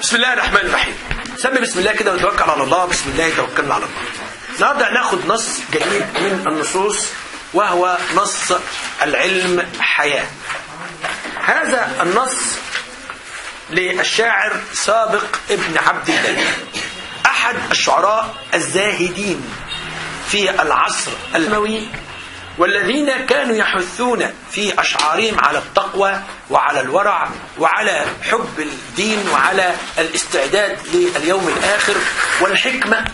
بسم الله الرحمن الرحيم سمي بسم الله كده ونتوكل على الله بسم الله توكلنا على الله النهارده هناخد نص جديد من النصوص وهو نص العلم حياة هذا النص للشاعر سابق ابن عبد الله أحد الشعراء الزاهدين في العصر الأموي والذين كانوا يحثون في أشعارهم على التقوى وعلى الورع وعلى حب الدين وعلى الاستعداد لليوم الآخر والحكمة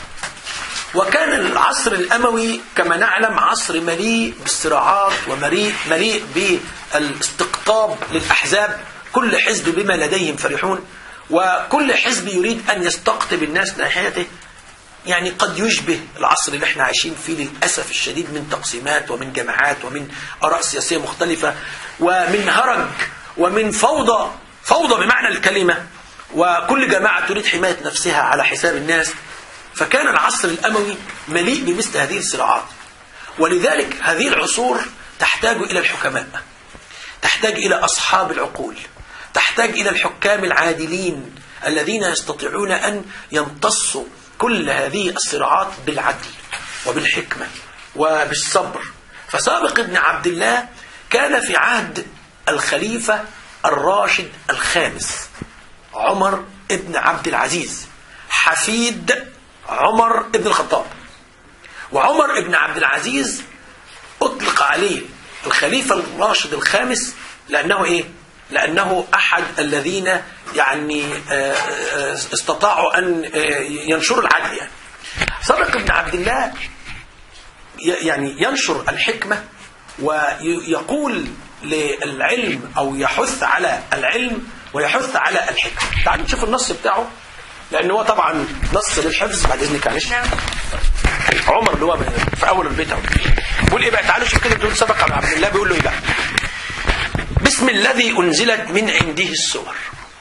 وكان العصر الأموي كما نعلم عصر مليء بالصراعات ومليء مليء بالاستقطاب للأحزاب كل حزب بما لديهم فرحون وكل حزب يريد أن يستقطب الناس ناحيته يعني قد يشبه العصر اللي احنا عايشين فيه للأسف الشديد من تقسيمات ومن جماعات ومن آراء سياسية مختلفة ومن هرج ومن فوضى فوضى بمعنى الكلمة وكل جماعة تريد حماية نفسها على حساب الناس فكان العصر الأموي مليء بمثل هذه الصراعات ولذلك هذه العصور تحتاج إلى الحكماء تحتاج إلى أصحاب العقول تحتاج إلى الحكام العادلين الذين يستطيعون أن يمتصوا كل هذه الصراعات بالعدل وبالحكمة وبالصبر فسابق ابن عبد الله كان في عهد الخليفة الراشد الخامس عمر ابن عبد العزيز حفيد عمر ابن الخطاب وعمر ابن عبد العزيز أطلق عليه الخليفة الراشد الخامس لأنه إيه؟ لأنه أحد الذين يعني استطاعوا أن ينشروا العدل يعني سبق ابن عبد الله يعني ينشر الحكمة ويقول للعلم أو يحث على العلم ويحث على الحكمة تعالوا نشوف النص بتاعه لأن هو طبعا نص للحفظ بعد إذنك معلش عمر اللي هو في أول البيت أهو بيقول إيه بقى تعالوا شوف كده بتقول سبق عبد الله بيقول له إيه بقى بسم الذي أنزلت من عنده السور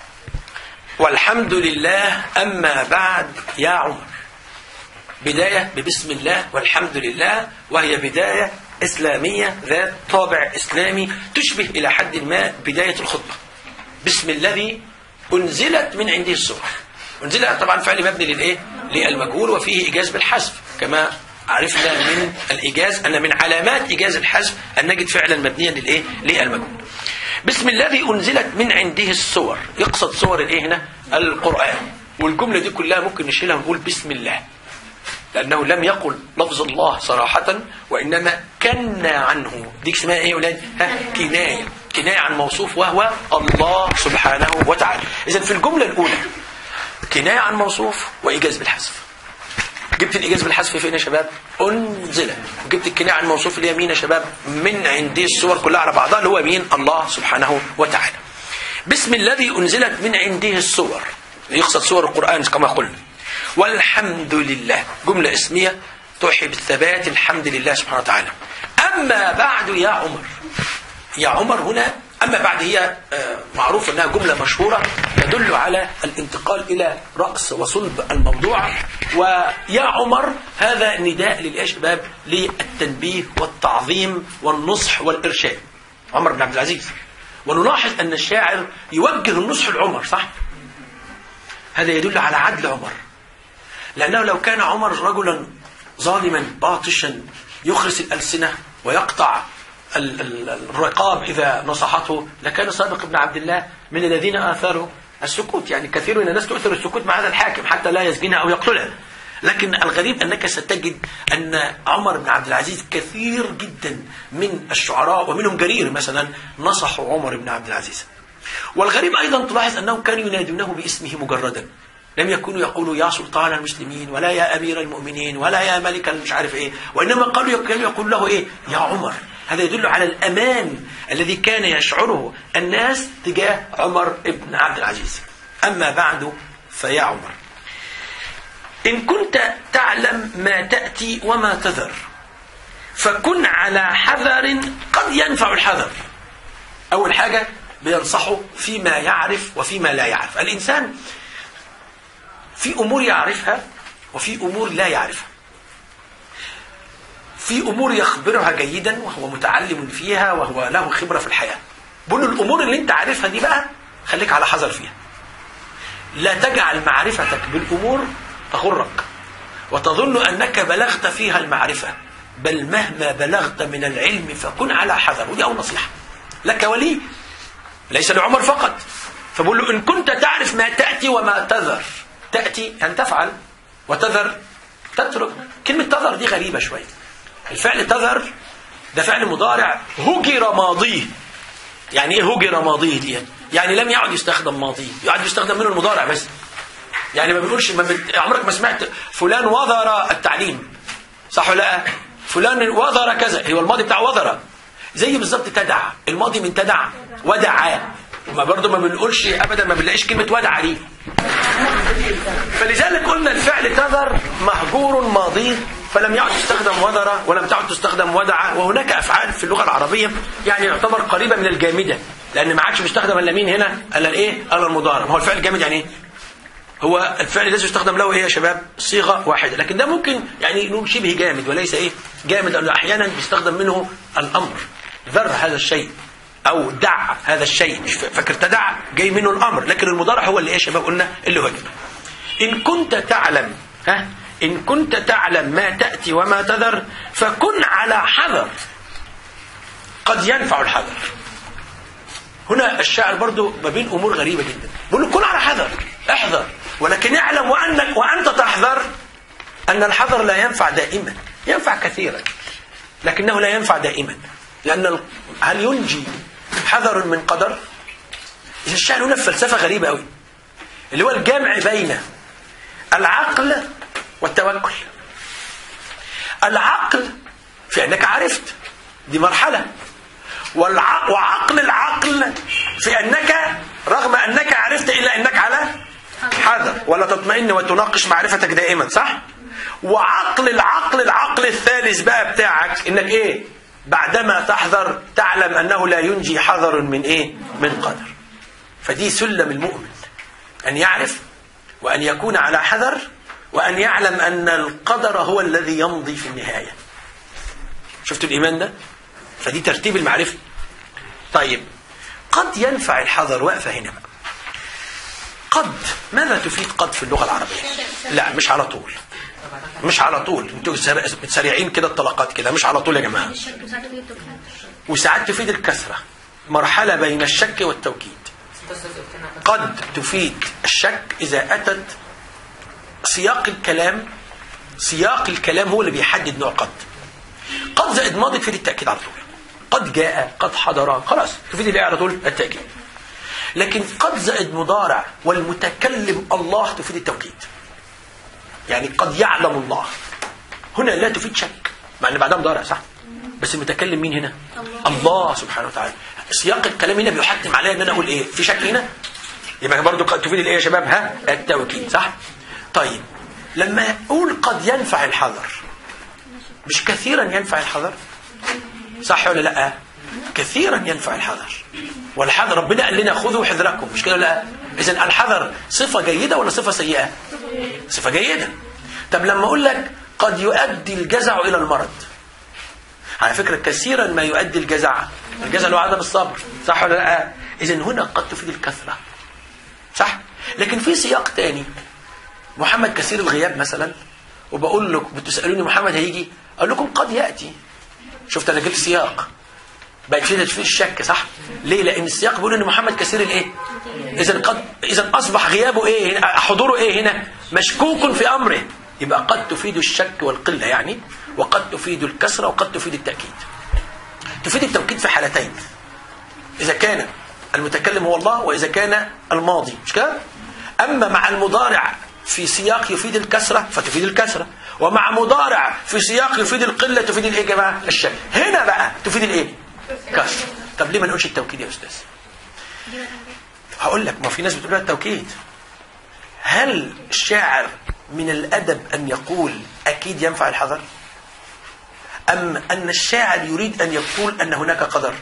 والحمد لله أما بعد يا عمر بداية ببسم الله والحمد لله وهي بداية إسلامية ذات طابع إسلامي تشبه إلى حد ما بداية الخطبة بسم الذي أنزلت من عنده السور أنزلت طبعا فعل مبني للإيه؟ للمجهول وفيه إيجاز بالحذف كما عرفنا من الإيجاز أن من علامات إيجاز الحذف أن نجد فعلا مبنيا للإيه؟ للمجهول بسم الذي أنزلت من عنده السور يقصد صور الإيه هنا القرآن والجملة دي كلها ممكن نشيلها ونقول بسم الله لأنه لم يقل لفظ الله صراحة وإنما كنى عنه دي اسمها إيه يا أولاد ها كناية كناية عن موصوف وهو الله سبحانه وتعالى إذا في الجملة الأولى كناية عن موصوف وإيجاز بالحذف جبت الإيجاز بالحذف فين يا شباب أنزل جبت الكناية عن موصوف اللي هي مين يا شباب من عندي الصور كلها على بعضها اللي هو مين الله سبحانه وتعالى بسم الذي أنزلت من عنده الصور يقصد صور القرآن كما قلنا والحمد لله جملة اسمية توحي بالثبات الحمد لله سبحانه وتعالى أما بعد يا عمر يا عمر هنا أما بعد هي معروف أنها جملة مشهورة تدل على الانتقال إلى رأس وصلب الموضوع ويا عمر هذا نداء للأشباب للتنبيه والتعظيم والنصح والإرشاد عمر بن عبد العزيز ونلاحظ أن الشاعر يوجه النصح لعمر صح؟ هذا يدل على عدل عمر لأنه لو كان عمر رجلا ظالما باطشا يخرس الألسنة ويقطع الرقاب إذا نصحته لكان صادق بن عبد الله من الذين آثروا السكوت يعني كثير من الناس تؤثر السكوت مع هذا الحاكم حتى لا يسجنها أو يقتلها لكن الغريب أنك ستجد أن عمر بن عبد العزيز كثير جدا من الشعراء ومنهم جرير مثلا نصحوا عمر بن عبد العزيز والغريب أيضا تلاحظ أنهم كانوا ينادونه باسمه مجردا لم يكونوا يقولوا يا سلطان المسلمين ولا يا أمير المؤمنين ولا يا ملك مش عارف إيه وإنما قالوا كانوا يقول له إيه يا عمر هذا يدل على الأمان الذي كان يشعره الناس تجاه عمر بن عبد العزيز أما بعد فيا عمر إن كنت تعلم ما تأتي وما تذر فكن على حذر قد ينفع الحذر أول حاجة بينصحه فيما يعرف وفيما لا يعرف الإنسان في أمور يعرفها وفي أمور لا يعرفها في أمور يخبرها جيدا وهو متعلم فيها وهو له خبرة في الحياة بقول له الأمور اللي أنت عارفها دي بقى خليك على حذر فيها لا تجعل معرفتك بالأمور تغرك وتظن أنك بلغت فيها المعرفة بل مهما بلغت من العلم فكن على حذر ودي أول نصيحة لك ولي ليس لعمر فقط فبقول له إن كنت تعرف ما تأتي وما تذر تأتي أن تفعل وتذر تترك كلمة تذر دي غريبة شوية الفعل تذر ده فعل مضارع هجر ماضيه يعني ايه هجر ماضيه دي يعني لم يعد يستخدم ماضيه يعد يستخدم منه المضارع بس يعني ما بنقولش ما بت... عمرك ما سمعت فلان وذر التعليم صح ولا لا فلان وذر كذا هو الماضي بتاع وذر زي بالظبط تدع الماضي من تدع ودع ما برضه ما بنقولش ابدا ما بنلاقيش كلمه ودع دي فلذلك قلنا الفعل تذر مهجور ماضيه فلم يعد يستخدم وذر ولم تعد تستخدم ودع وهناك افعال في اللغه العربيه يعني يعتبر قريبه من الجامده لان ما عادش بيستخدم الا مين هنا الا الايه الا المضارع هو الفعل الجامد يعني ايه هو الفعل الذي يستخدم له ايه يا شباب صيغه واحده لكن ده ممكن يعني نقول شبه جامد وليس ايه جامد لانه احيانا بيستخدم منه الامر ذر هذا الشيء او دع هذا الشيء مش فاكر تدع جاي منه الامر لكن المضارع هو اللي ايه يا شباب قلنا اللي هو ان كنت تعلم ها إن كنت تعلم ما تأتي وما تذر فكن على حذر قد ينفع الحذر هنا الشاعر برضو ما بين أمور غريبة جدا بيقول كن على حذر احذر ولكن اعلم وأنك وأنت تحذر أن الحذر لا ينفع دائما ينفع كثيرا لكنه لا ينفع دائما لأن هل ينجي حذر من قدر الشاعر هنا فلسفة غريبة قوي اللي هو الجمع بين العقل والتوكل العقل في أنك عرفت دي مرحلة والع... وعقل العقل في أنك رغم أنك عرفت إلا أنك على حذر ولا تطمئن وتناقش معرفتك دائما صح وعقل العقل العقل الثالث بقى بتاعك انك ايه بعدما تحذر تعلم انه لا ينجي حذر من ايه من قدر فدي سلم المؤمن ان يعرف وان يكون على حذر وأن يعلم أن القدر هو الذي يمضي في النهاية شفتوا الإيمان ده فدي ترتيب المعرفة طيب قد ينفع الحذر واقفة هنا بقى قد ماذا تفيد قد في اللغة العربية لا مش على طول مش على طول انتوا سريعين كده الطلقات كده مش على طول يا جماعة وساعات تفيد الكثرة مرحلة بين الشك والتوكيد قد تفيد الشك إذا أتت سياق الكلام سياق الكلام هو اللي بيحدد نوع قد قد زائد ماضي تفيد التأكيد على طول قد جاء قد حضر خلاص تفيد الايه على طول التأكيد لكن قد زائد مضارع والمتكلم الله تفيد التوكيد يعني قد يعلم الله هنا لا تفيد شك مع ان بعدها مضارع صح بس المتكلم مين هنا الله, الله سبحانه وتعالى سياق الكلام هنا بيحتم عليا ان انا اقول ايه في شك هنا يبقى برضه تفيد الايه يا شباب ها التوكيد صح طيب لما أقول قد ينفع الحذر مش كثيرا ينفع الحذر صح ولا لا كثيرا ينفع الحذر والحذر ربنا قال لنا خذوا حذركم مش كده لا اذا الحذر صفه جيده ولا صفه سيئه صفه جيده طب لما اقول لك قد يؤدي الجزع الى المرض على فكره كثيرا ما يؤدي الجزع الجزع هو عدم الصبر صح ولا لا اذا هنا قد تفيد الكثره صح لكن في سياق تاني محمد كثير الغياب مثلا وبقول لك بتسالوني محمد هيجي اقول لكم قد ياتي شفت انا جبت سياق بقت في في الشك صح ليه لان السياق بيقول ان محمد كثير الايه اذا قد اذا اصبح غيابه ايه هنا حضوره ايه هنا مشكوك في امره يبقى قد تفيد الشك والقله يعني وقد تفيد الكسره وقد تفيد التاكيد تفيد التوكيد في حالتين اذا كان المتكلم هو الله واذا كان الماضي مش كده اما مع المضارع في سياق يفيد الكسرة فتفيد الكسرة ومع مضارع في سياق يفيد القلة تفيد الايه يا جماعة الشك هنا بقى تفيد الايه كسر طب ليه ما نقولش التوكيد يا استاذ هقول لك ما في ناس بتقول التوكيد هل الشاعر من الأدب أن يقول أكيد ينفع الحذر أم أن الشاعر يريد أن يقول أن هناك قدر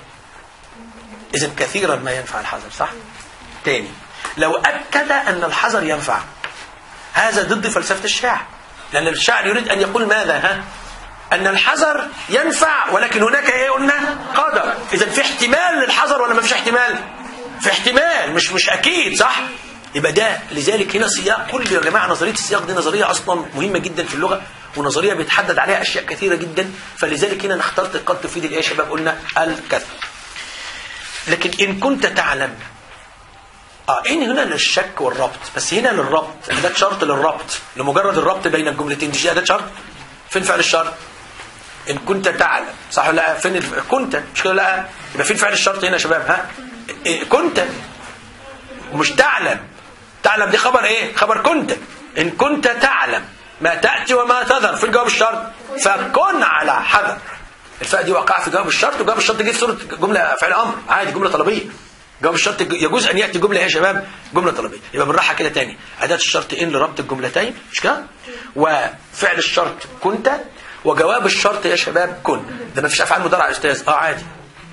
إذا كثيرا ما ينفع الحذر صح تاني لو أكد أن الحذر ينفع هذا ضد فلسفة الشاعر لأن الشاعر يريد أن يقول ماذا ها أن الحذر ينفع ولكن هناك إيه قلنا قدر إذا في احتمال للحذر ولا ما فيش احتمال في احتمال مش مش أكيد صح يبقى ده لذلك هنا سياق كل يا جماعه نظريه السياق دي نظريه اصلا مهمه جدا في اللغه ونظريه بيتحدد عليها اشياء كثيره جدا فلذلك هنا انا اخترت قد تفيد الايه يا شباب قلنا الكثره لكن ان كنت تعلم اه ان هنا للشك والربط بس هنا للربط ده شرط للربط لمجرد الربط بين الجملتين دي ده شرط فين فعل الشرط ان كنت تعلم صح ولا لا فين الف... كنت مش كده لا يبقى فين فعل الشرط هنا يا شباب ها إيه كنت مش تعلم تعلم دي خبر ايه خبر كنت ان كنت تعلم ما تاتي وما تذر في جواب الشرط فكن على حذر الفاء دي وقع في جواب الشرط وجواب الشرط جه في صوره جمله فعل امر عادي جمله طلبيه جواب الشرط يجوز ان ياتي جمله يا شباب جمله طلبيه يبقى بالراحه كده تاني اداه الشرط ان لربط الجملتين مش كده وفعل الشرط كنت وجواب الشرط يا شباب كن ده ما فيش افعال مضارع يا استاذ اه عادي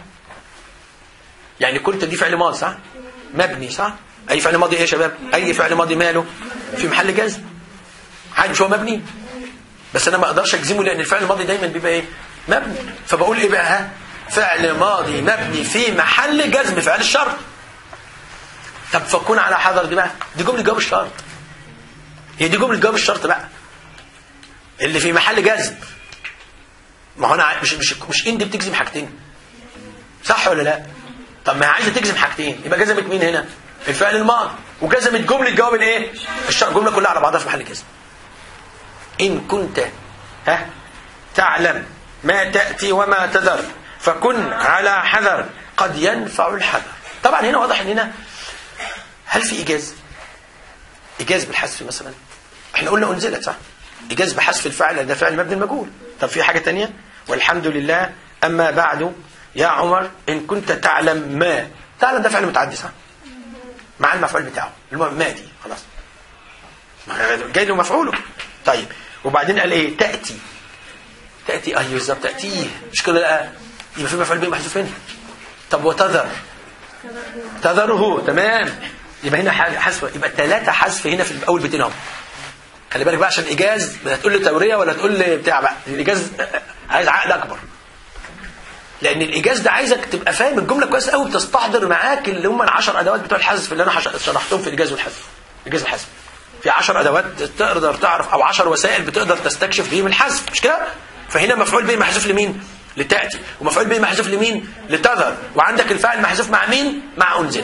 يعني كنت دي فعل ماضي صح مبني صح اي فعل ماضي ايه يا شباب اي فعل ماضي ماله في محل جزم عادي مش هو مبني بس انا ما اقدرش اجزمه لان الفعل الماضي دايما بيبقى ايه مبني فبقول ايه بقى ها فعل ماضي مبني في محل جزم فعل الشرط طب فكون على حذر دي بقى دي جمله جواب الشرط هي دي جمله جواب الشرط بقى اللي في محل جزم ما هو انا مش مش مش ان دي بتجزم حاجتين صح ولا لا طب ما هي عايزه تجزم حاجتين يبقى جزمت مين هنا الفعل الماضي وجزمت جمله جواب الايه الشرط الجمله كلها على بعضها في محل جزم ان كنت ها تعلم ما تاتي وما تذر فكن على حذر قد ينفع الحذر طبعا هنا واضح ان هنا هل في ايجاز ايجاز بالحذف مثلا احنا قلنا انزلت صح ايجاز بحذف الفعل ده فعل مبني المجهول طب في حاجه تانية والحمد لله اما بعد يا عمر ان كنت تعلم ما تعلم ده فعل متعدي صح مع المفعول بتاعه المهم ما دي خلاص جاي له مفعوله طيب وبعدين قال ايه تاتي تاتي ايوه بالظبط تاتيه مش كده لا يبقى في مفعول به محذوف هنا طب وتذر تذره تمام يبقى هنا حذف يبقى ثلاثه حذف هنا في اول بيتين اهو خلي بالك بقى عشان الايجاز لا تقول لي توريه ولا تقول لي بتاع بقى الايجاز عايز عقل اكبر لان الايجاز ده عايزك تبقى فاهم الجمله كويس قوي بتستحضر معاك اللي هم العشر ادوات بتوع الحذف اللي انا شرحتهم في الايجاز والحذف الايجاز والحذف في 10 ادوات تقدر تعرف او 10 وسائل بتقدر تستكشف بيهم الحذف مش كده فهنا مفعول به محذوف لمين لتاتي ومفعول به محذوف لمين لتذر وعندك الفاعل محذوف مع مين مع انزل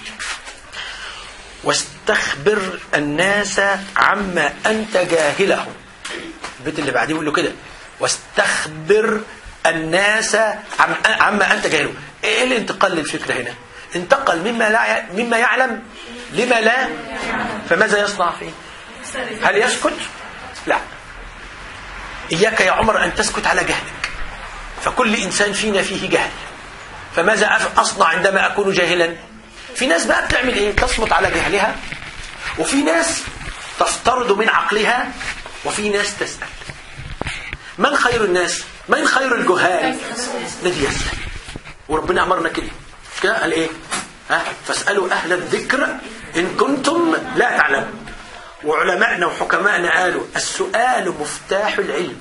واستخبر الناس عما انت جاهله البيت اللي بعديه بيقول له كده واستخبر الناس عم عما انت جاهله ايه الانتقال للفكره هنا انتقل مما لا مما يعلم لما لا فماذا يصنع فيه هل يسكت لا إياك يا عمر أن تسكت على جهلك فكل إنسان فينا فيه جهل فماذا أصنع عندما أكون جاهلا في ناس بقى بتعمل إيه تصمت على جهلها وفي ناس تفترض من عقلها وفي ناس تسأل من خير الناس من خير الجهال الذي يسأل وربنا أمرنا كده كده قال إيه ها فاسألوا أهل الذكر إن كنتم لا تعلمون وعلمائنا وحكمائنا قالوا السؤال مفتاح العلم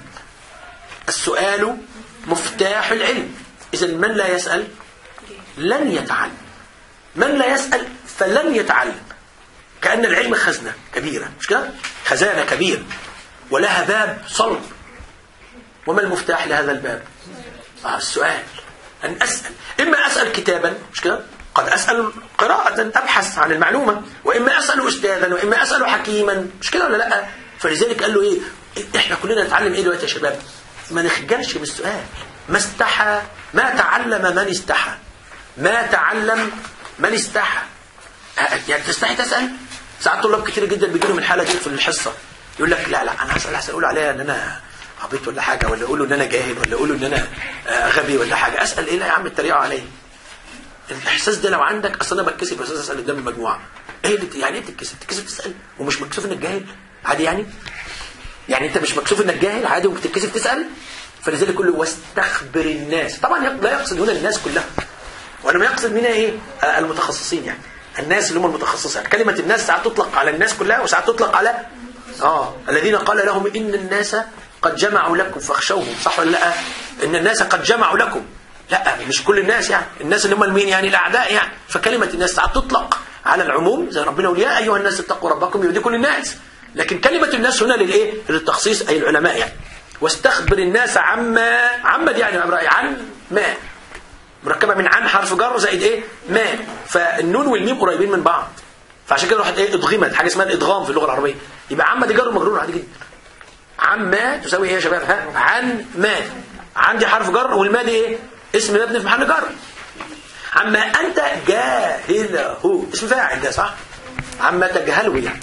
السؤال مفتاح العلم إذا من لا يسأل لن يتعلم من لا يسأل فلن يتعلم كأن العلم خزنة كبيرة مش كده؟ خزانة كبيرة ولها باب صلب وما المفتاح لهذا الباب؟ آه السؤال أن أسأل إما أسأل كتابا مش كده؟ قد أسأل قراءة أبحث عن المعلومة وإما أسأل أستاذا وإما أسأل حكيما مش كده ولا لا فلذلك قال له إيه إحنا كلنا نتعلم إيه دلوقتي يا شباب ما نخجلش من السؤال ما استحى ما تعلم من استحى ما تعلم من استحى يعني تستحي تسأل ساعات طلاب كتير جدا بيجي لهم الحالة دي في الحصة يقول لك لا لا أنا هسأل أحسن أقول عليها إن أنا عبيط ولا حاجة ولا أقول إن أنا جاهل ولا أقول إن أنا غبي ولا حاجة أسأل إيه لا يا عم اتريقوا عليا الاحساس ده لو عندك اصل انا بتكسف بس اسال قدام المجموعه ايه اللي يعني ايه تتكسف تتكسف تسال ومش مكسوف انك جاهل عادي يعني يعني انت مش مكسوف انك جاهل عادي وبتتكسف تسال فلذلك كله واستخبر الناس طبعا لا يقصد هنا الناس كلها وانما يقصد منها ايه المتخصصين يعني الناس اللي هم المتخصصين يعني كلمه الناس ساعات تطلق على الناس كلها وساعات تطلق على اه الذين قال لهم ان الناس قد جمعوا لكم فاخشوهم صح ولا لا ان الناس قد جمعوا لكم لا مش كل الناس يعني الناس اللي هم المين يعني الاعداء يعني فكلمه الناس ساعات تطلق على العموم زي ربنا يقول يا ايها الناس اتقوا ربكم يهديكم للناس لكن كلمه الناس هنا للايه للتخصيص اي العلماء يعني واستخبر الناس عما عما دي يعني عن ما مركبه من عن حرف جر زائد ايه ما فالنون والميم قريبين من بعض فعشان كده راحت ايه ادغمت حاجه اسمها الادغام في اللغه العربيه يبقى عما دي جر مجرور عادي جدا عما تساوي ايه يا شباب ها عن ما عندي حرف جر والما دي ايه اسم مبني في محل جر عما انت جاهله اسم فاعل ده صح عما تجهله يعني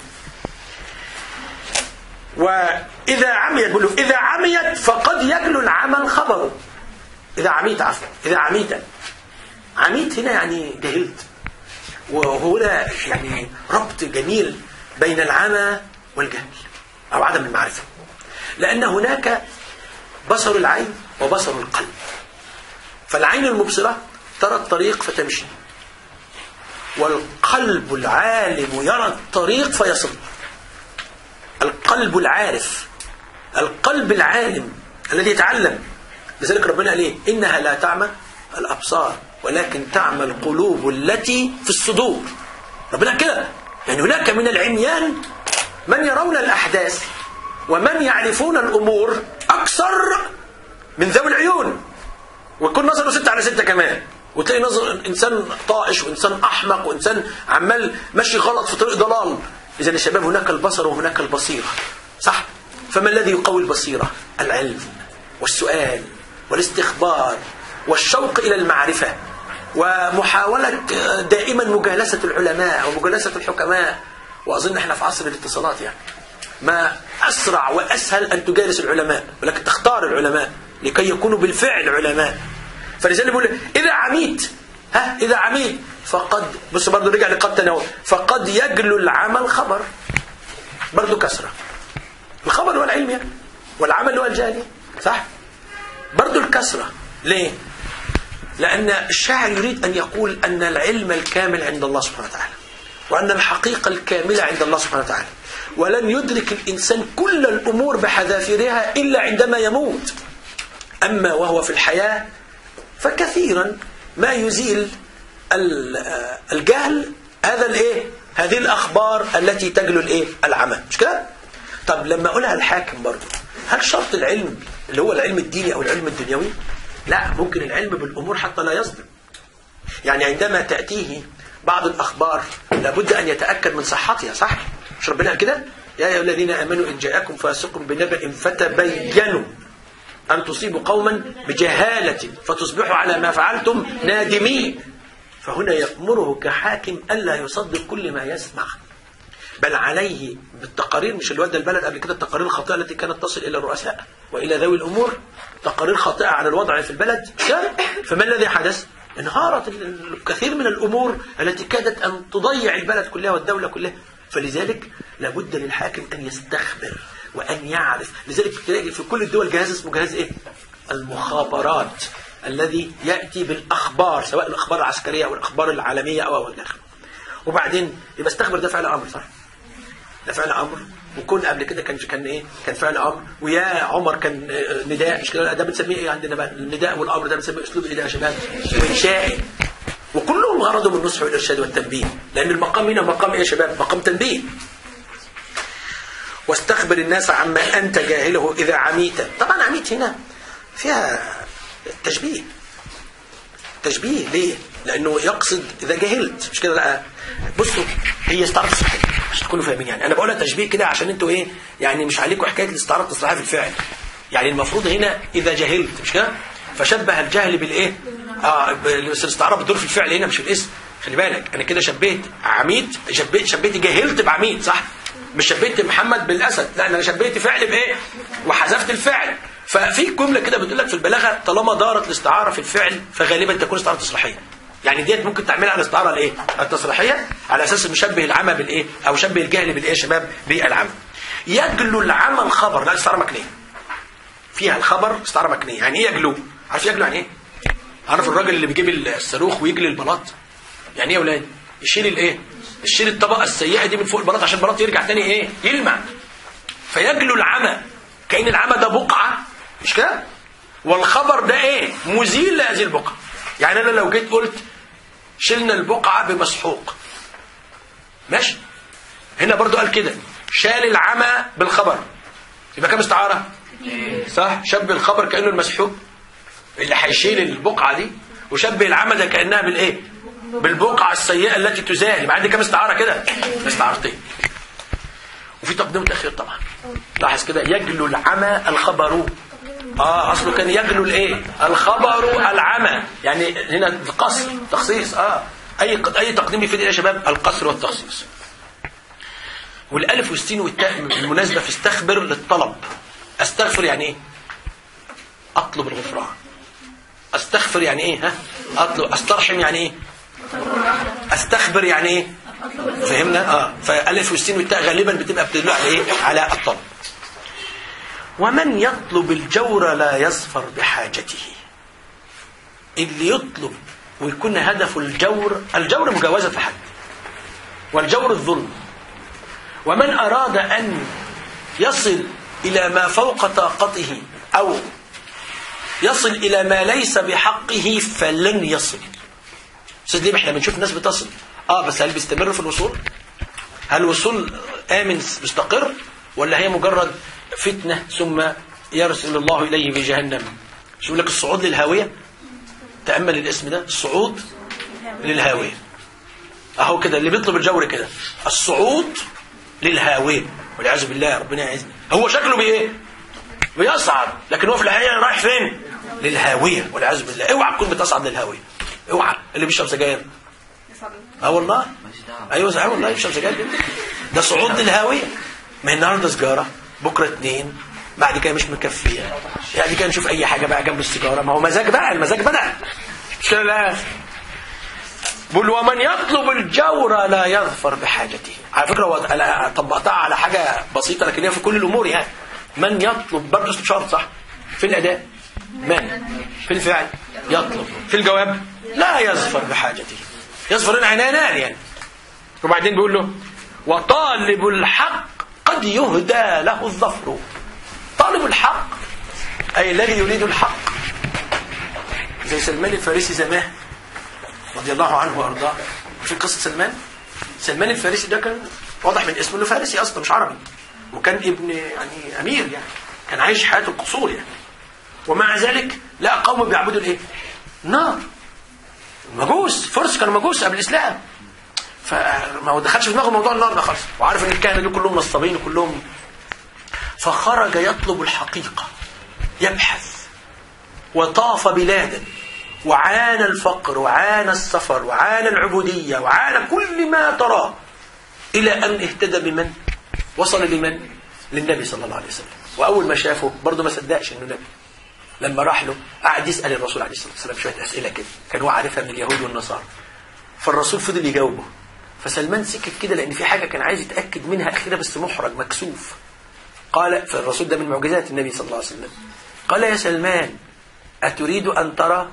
وإذا عميت بقول له إذا عميت فقد يجلو العمل خبره إذا عميت عفوا إذا عميت عميت هنا يعني جهلت وهنا يعني ربط جميل بين العمى والجهل أو عدم المعرفة لأن هناك بصر العين وبصر القلب فالعين المبصرة ترى الطريق فتمشي والقلب العالم يرى الطريق فيصل القلب العارف القلب العالم الذي يتعلم لذلك ربنا قال ايه انها لا تعمى الابصار ولكن تعمى القلوب التي في الصدور ربنا كده يعني هناك من العميان من يرون الاحداث ومن يعرفون الامور اكثر من ذوي العيون ويكون نظره ستة على ستة كمان وتلاقي نظر انسان طائش وانسان احمق وانسان عمال ماشي غلط في طريق ضلال اذا الشباب هناك البصر وهناك البصيره صح فما الذي يقوي البصيره العلم والسؤال والاستخبار والشوق الى المعرفه ومحاوله دائما مجالسه العلماء ومجالسه الحكماء واظن احنا في عصر الاتصالات يعني ما اسرع واسهل ان تجالس العلماء ولكن تختار العلماء لكي يكونوا بالفعل علماء فلذلك بيقول اذا عميت ها اذا عميت فقد بص برضه رجع لقد تناول فقد يجلو العمل خبر برضه كسره الخبر هو العلم يعني والعمل هو الجهل صح برضه الكسره ليه لأن الشاعر يريد أن يقول أن العلم الكامل عند الله سبحانه وتعالى وأن الحقيقة الكاملة عند الله سبحانه وتعالى ولن يدرك الإنسان كل الأمور بحذافيرها إلا عندما يموت أما وهو في الحياة فكثيرا ما يزيل الجهل هذا الايه هذه الاخبار التي تجلو الايه العمى مش كده طب لما اقولها الحاكم برضه هل شرط العلم اللي هو العلم الديني او العلم الدنيوي لا ممكن العلم بالامور حتى لا يصدم يعني عندما تاتيه بعض الاخبار لابد ان يتاكد من صحتها صح مش ربنا كده يا ايها الذين امنوا ان جاءكم فاسق بنبأ فتبينوا أن تصيبوا قوما بجهالة فتصبحوا على ما فعلتم نادمين فهنا يأمره كحاكم ألا يصدق كل ما يسمع بل عليه بالتقارير مش اللي ودى البلد قبل كده التقارير الخاطئة التي كانت تصل إلى الرؤساء وإلى ذوي الأمور تقارير خاطئة عن الوضع في البلد فما الذي حدث؟ انهارت الكثير من الأمور التي كادت أن تضيع البلد كلها والدولة كلها فلذلك لابد للحاكم أن يستخبر وأن يعرف لذلك تلاقي في كل الدول جهاز اسمه جهاز إيه؟ المخابرات الذي يأتي بالأخبار سواء الأخبار العسكرية أو الأخبار العالمية أو أو الآخر وبعدين يبقى استخبر ده فعل أمر صح؟ ده فعل أمر وكون قبل كده كان كان ايه كان فعل امر ويا عمر كان نداء مش كده ده بنسميه ايه عندنا بقى النداء والامر ده بنسميه اسلوب ايه ده يا شباب انشائي وكلهم غرضه من النصح والارشاد والتنبيه لان المقام هنا مقام ايه يا شباب مقام تنبيه واستخبر الناس عما انت جاهله اذا عميت طبعا عميت هنا فيها تشبيه تشبيه ليه لانه يقصد اذا جهلت مش كده لا بصوا هي استعاره تصريحيه عشان تكونوا فاهمين يعني انا بقولها تشبيه كده عشان انتوا ايه يعني مش عليكم حكايه الاستعاره التصريحيه في الفعل يعني المفروض هنا اذا جهلت مش كده فشبه الجهل بالايه اه بس الاستعاره بتدور في الفعل هنا مش في الاسم خلي بالك انا كده شبهت عميد شبهت شبهت جهلت بعميد صح مش شبهت محمد بالاسد لا انا شبهت فعل بايه وحذفت الفعل ففي جمله كده بتقول لك في البلاغه طالما دارت الاستعاره في الفعل فغالبا تكون استعاره تصريحيه يعني ديت ممكن تعملها على الاستعاره الايه التصريحيه على اساس نشبه العمى بالايه او شبه الجهل بالايه يا شباب بالعمى يجلو العمى الخبر لا استعاره مكنيه فيها الخبر استعاره مكنيه يعني ايه يجلو عارف يجلو يعني ايه عارف الراجل اللي بيجيب الصاروخ ويجلي البلاط يعني ايه يا اولاد يشيل الايه يشيل الطبقه السيئه دي من فوق البلاط عشان البلاط يرجع تاني ايه يلمع فيجلو العمى كأن العمى ده بقعه مش كده والخبر ده ايه مزيل لهذه البقعه يعني انا لو جيت قلت شلنا البقعه بمسحوق ماشي هنا برضو قال كده شال العمى بالخبر يبقى كام استعاره صح شبه الخبر كانه المسحوب اللي هيشيل البقعه دي وشبه العمى ده كانها بالايه بالبقعه السيئه التي تزال يبقى عندي كام استعاره كده استعارتين وفي تقديم وتاخير طبعا لاحظ كده يجلو العمى الخبر اه اصله كان يجلو الايه الخبر العمى يعني هنا قصر تخصيص اه اي اي تقديم يفيد ايه يا شباب القصر والتخصيص والالف والسين والتاء بالمناسبه في استخبر للطلب استغفر يعني ايه اطلب الغفران استغفر يعني ايه ها اطلب استرحم يعني ايه استخبر يعني ايه فهمنا اه فالف والسين والتاء غالبا بتبقى بتدل على ايه على الطلب ومن يطلب الجور لا يظفر بحاجته اللي يطلب ويكون هدف الجور الجور مجاوزة الحد والجور الظلم ومن أراد أن يصل إلى ما فوق طاقته أو يصل إلى ما ليس بحقه فلن يصل أستاذ ليه احنا بنشوف الناس بتصل اه بس هل بيستمر في الوصول هل الوصول آمن مستقر ولا هي مجرد فتنة ثم يرسل الله إليه في جهنم شو لك الصعود للهاوية تأمل الاسم ده الصعود للهاوية أهو كده اللي بيطلب الجور كده الصعود للهاوية والعياذ بالله ربنا يعزنا هو شكله بإيه بيصعد لكن هو في الحقيقة رايح فين للهاوية والعياذ بالله اوعى تكون بتصعد للهاوية اوعى اللي بيشرب سجاير اه والله ايوه صحيح والله يشرب سجاير ده صعود للهاوية ما هي النهارده سجارة بكرة اتنين بعد كده مش مكفية يعني كده نشوف اي حاجة بقى جنب السيجارة ما هو مزاج بقى المزاج بدأ مش كده لا بقول ومن يطلب الجور لا يظفر بحاجته على فكرة هو انا طبقتها على حاجة بسيطة لكن هي في كل الامور يعني من يطلب برضه اسم شرط صح في الاداء من في الفعل يطلب في الجواب لا يظفر بحاجته يظفر العنانان يعني وبعدين بيقول له وطالب الحق قد يهدى له الظفر طالب الحق أي الذي يريد الحق زي سلمان الفارسي زمان رضي الله عنه وأرضاه في قصة سلمان سلمان الفارسي ده كان واضح من اسمه انه فارسي اصلا مش عربي وكان ابن يعني امير يعني كان عايش حياته القصور يعني ومع ذلك لقى قوم بيعبدوا الايه؟ النار مجوس فرس كانوا مجوس قبل الاسلام فما هو دخلش في دماغه موضوع النار ده خالص وعارف ان الكهنه دول كلهم نصابين وكلهم فخرج يطلب الحقيقه يبحث وطاف بلادا وعانى الفقر وعانى السفر وعانى العبوديه وعانى كل ما تراه الى ان اهتدى بمن؟ وصل لمن؟ للنبي صلى الله عليه وسلم واول ما شافه برضه ما صدقش انه نبي لما راح له قعد يسال الرسول عليه الصلاه والسلام شويه اسئله كده كان هو عارفها من اليهود والنصارى فالرسول فضل يجاوبه فسلمان سكت كده لان في حاجه كان عايز يتاكد منها اخيرا بس محرج مكسوف قال فالرسول ده من معجزات النبي صلى الله عليه وسلم قال يا سلمان اتريد ان ترى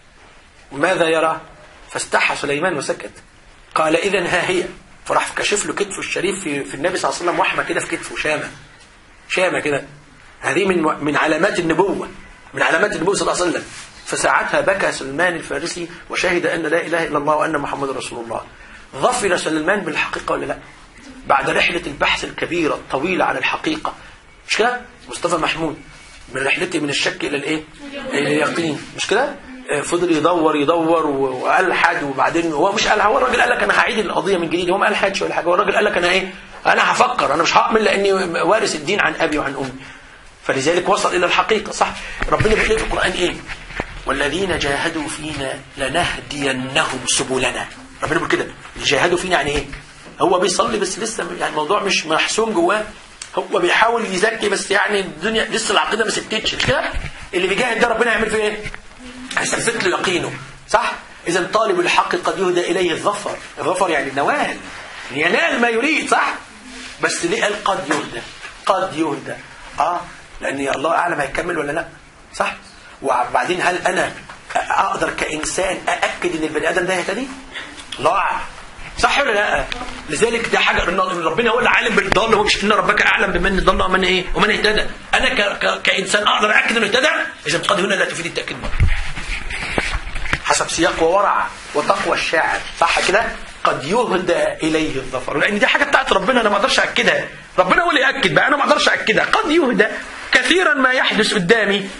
ماذا يرى فاستحى سليمان وسكت قال اذا ها هي فراح كشف له كتفه الشريف في, في النبي صلى الله عليه وسلم وحمه كده في كتفه شامه شامه كده هذه من من علامات النبوه من علامات النبوه صلى الله عليه وسلم فساعتها بكى سلمان الفارسي وشهد ان لا اله الا الله وان محمد رسول الله ظفر سلمان بالحقيقه ولا لا بعد رحله البحث الكبيره الطويله عن الحقيقه مش كده مصطفى محمود من رحلته من الشك الى الايه الى اليقين مش كده فضل يدور يدور والحد وبعدين هو مش قال هو الراجل قال لك انا هعيد القضيه من جديد هو ما قالحدش ولا حاجه هو الراجل قال لك انا ايه انا هفكر انا مش هأمن لاني وارث الدين عن ابي وعن امي فلذلك وصل الى الحقيقه صح ربنا بيقول في القران ايه والذين جاهدوا فينا لنهدينهم سبلنا ربنا بيقول كده اللي جاهدوا فينا يعني ايه هو بيصلي بس لسه يعني الموضوع مش محسوم جواه هو بيحاول يزكي بس يعني الدنيا لسه العقيده ما سكتتش مش كده اللي بيجاهد ده ربنا يعمل فيه ايه هيثبت له يقينه صح اذا طالب الحق قد يهدى اليه الظفر الظفر يعني النوال ينال ما يريد صح بس ليه قال قد يهدى قد يهدى اه لان الله اعلم هيكمل ولا لا صح وبعدين هل انا اقدر كانسان ااكد ان البني ادم ده يهتدي الله اعلم صح ولا لا لذلك ده حاجه ربنا هو اللي عالم بالضال هو مش ان ربك اعلم بمن ضل ومن ايه ومن اهتدى انا ك... ك... كانسان اقدر اكد انه اهتدى اذا قد هنا لا تفيد التاكيد مره حسب سياق وورع وتقوى الشاعر صح كده قد يهدى اليه الظفر لان دي حاجه بتاعت ربنا انا ما اقدرش اكدها ربنا هو اللي ياكد بقى انا ما اقدرش اكدها قد يهدى كثيرا ما يحدث قدامي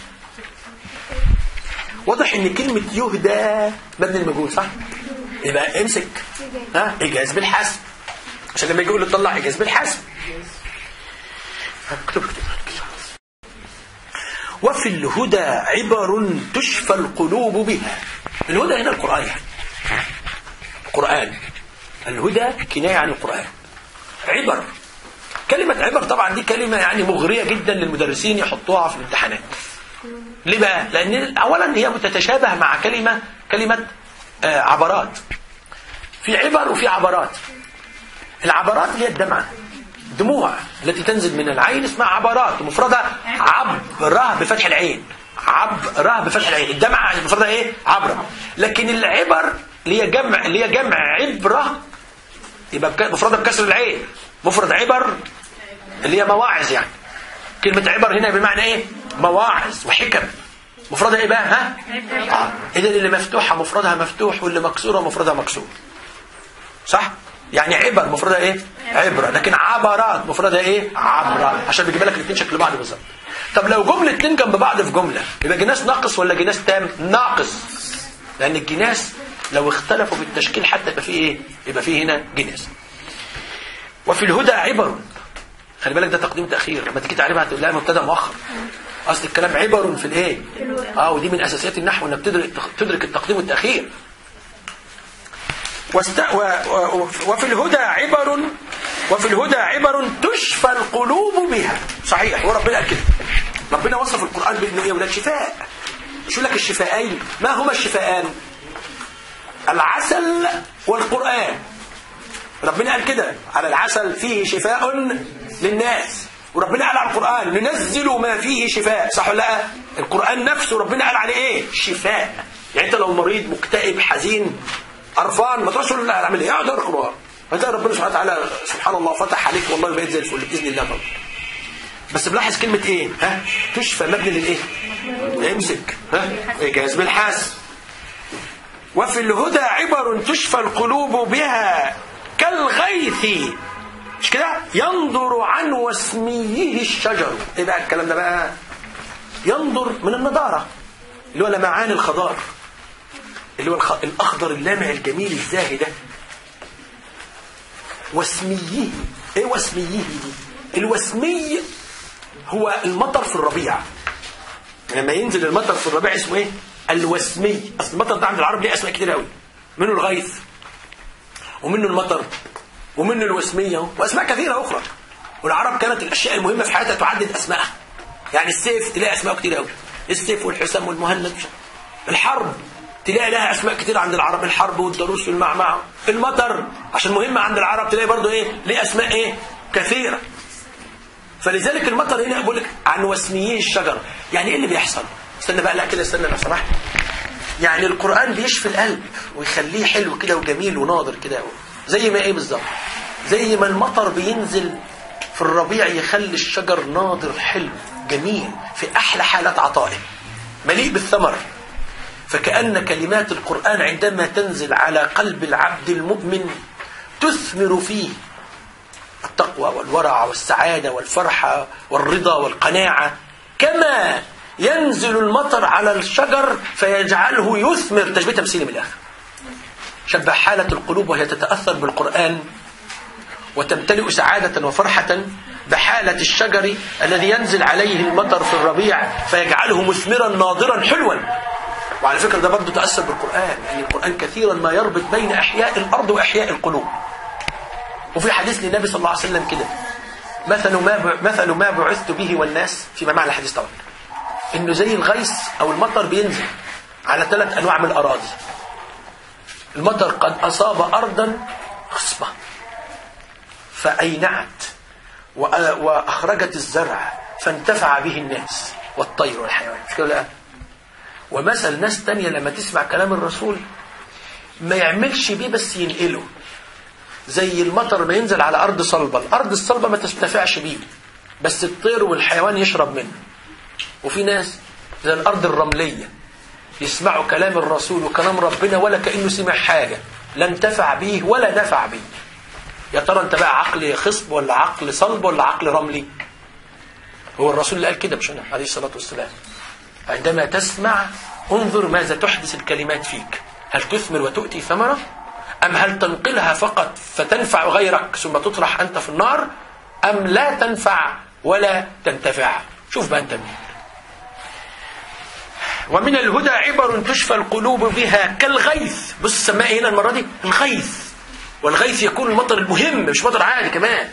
واضح ان كلمه يهدى مبني المجهول صح يبقى امسك ها اجاز بالحسب عشان لما يجي يقول طلع اجاز بالحسب اكتب اكتب وفي الهدى عبر تشفى القلوب بها الهدى هنا القرآن يعني القرآن الهدى كناية عن القرآن عبر كلمة عبر طبعا دي كلمة يعني مغرية جدا للمدرسين يحطوها في الامتحانات ليه بقى؟ لأن أولا هي بتتشابه مع كلمة كلمة آه عبرات في عبر وفي عبرات العبرات هي الدمعة دموع التي تنزل من العين اسمها عبرات مفردها عبرة بفتح العين عبرة بفتح العين الدمعة مفردها ايه عبرة لكن العبر اللي هي جمع اللي هي جمع عبرة يبقى مفردها بكسر العين مفرد عبر اللي هي مواعظ يعني كلمة عبر هنا بمعنى ايه مواعظ وحكم مفردها ايه بقى ها اه اذا اللي مفتوحة مفردها مفتوح واللي مكسورة مفردها مكسور صح يعني عبر مفردها ايه عبرة لكن عبرات مفردها ايه عبرة عشان بيجيب لك الاثنين شكل بعض بالظبط طب لو جملتين جنب بعض في جملة يبقى جناس ناقص ولا جناس تام ناقص لان الجناس لو اختلفوا في التشكيل حتى يبقى فيه ايه يبقى فيه هنا جناس وفي الهدى عبر خلي بالك ده تقديم تاخير لما تيجي تعرفها هتقول لها مبتدا مؤخر اصل الكلام عبر في الايه اه ودي من اساسيات النحو انك تدرك تدرك التقديم والتاخير واست... و... و... وفي الهدى عبر وفي الهدى عبر تشفى القلوب بها صحيح هو ربنا قال كده ربنا وصف القرآن بأنه ايه ولاد شفاء شو لك الشفاءين ما هما الشفاءان العسل والقرآن ربنا قال كده على العسل فيه شفاء للناس وربنا قال على القرآن ننزل ما فيه شفاء صح ولا لا القرآن نفسه ربنا قال عليه ايه شفاء يعني انت لو مريض مكتئب حزين قرفان ما تروحش تقول لا اعمل ايه اقعد اقرا فتلاقي ربنا سبحانه وتعالى سبحان الله فتح عليك والله بقيت زي الفل باذن الله طبعا بس بلاحظ كلمه ايه ها تشفى مبني للايه امسك ها اجاز بالحاس وفي الهدى عبر تشفى القلوب بها كالغيث مش كده ينظر عن وسميه الشجر ايه بقى الكلام ده بقى ينظر من النضاره اللي هو لمعان الخضار اللي هو الخ... الأخضر اللامع الجميل الزاهي ده وسميه ايه وسميه دي الوسمي هو المطر في الربيع لما ينزل المطر في الربيع اسمه ايه الوسمي اصل المطر ده عند العرب ليه اسماء كتير قوي منه الغيث ومنه المطر ومنه الوسمية واسماء كثيرة اخرى والعرب كانت الاشياء المهمة في حياتها تعدد اسمائها يعني السيف تلاقي اسماء كتير قوي السيف والحسام والمهند الحرب تلاقي لها اسماء كتير عند العرب الحرب والضروس والمعمعة المطر عشان مهمة عند العرب تلاقي برضو ايه ليه اسماء ايه كثيرة فلذلك المطر هنا بقول لك عن وسميي الشجر يعني ايه اللي بيحصل استنى بقى لا كده استنى لو سمحت يعني القرآن بيشفي القلب ويخليه حلو كده وجميل وناظر كده زي ما ايه بالظبط زي ما المطر بينزل في الربيع يخلي الشجر ناظر حلو جميل في احلى حالات عطائه مليء بالثمر فكأن كلمات القرآن عندما تنزل على قلب العبد المؤمن تثمر فيه التقوى والورع والسعادة والفرحة والرضا والقناعة كما ينزل المطر على الشجر فيجعله يثمر تشبيه تمثيلي من الآخر شبه حالة القلوب وهي تتأثر بالقرآن وتمتلئ سعادة وفرحة بحالة الشجر الذي ينزل عليه المطر في الربيع فيجعله مثمرا ناضرا حلوا وعلى فكرة ده برضه تأثر بالقرآن يعني القرآن كثيرا ما يربط بين أحياء الأرض وأحياء القلوب وفي حديث للنبي صلى الله عليه وسلم كده مثل ما مثل ما بعثت به والناس فيما معنى الحديث طبعا انه زي الغيث او المطر بينزل على ثلاث انواع من الاراضي المطر قد اصاب ارضا خصبه فاينعت واخرجت الزرع فانتفع به الناس والطير والحيوان مش كده ومثل ناس تانية لما تسمع كلام الرسول ما يعملش بيه بس ينقله زي المطر ما ينزل على أرض صلبة الأرض الصلبة ما تستنفعش بيه بس الطير والحيوان يشرب منه وفي ناس زي الأرض الرملية يسمعوا كلام الرسول وكلام ربنا ولا كأنه سمع حاجة لا انتفع به ولا نفع به يا ترى انت بقى عقل خصب ولا عقل صلب ولا عقل رملي هو الرسول اللي قال كده مش انا عليه الصلاه والسلام عندما تسمع انظر ماذا تحدث الكلمات فيك هل تثمر وتؤتي ثمره ام هل تنقلها فقط فتنفع غيرك ثم تطرح انت في النار ام لا تنفع ولا تنتفع شوف بقى انت مين ومن الهدى عبر تشفى القلوب بها كالغيث بص سماها هنا المره دي الغيث والغيث يكون المطر المهم مش مطر عادي كمان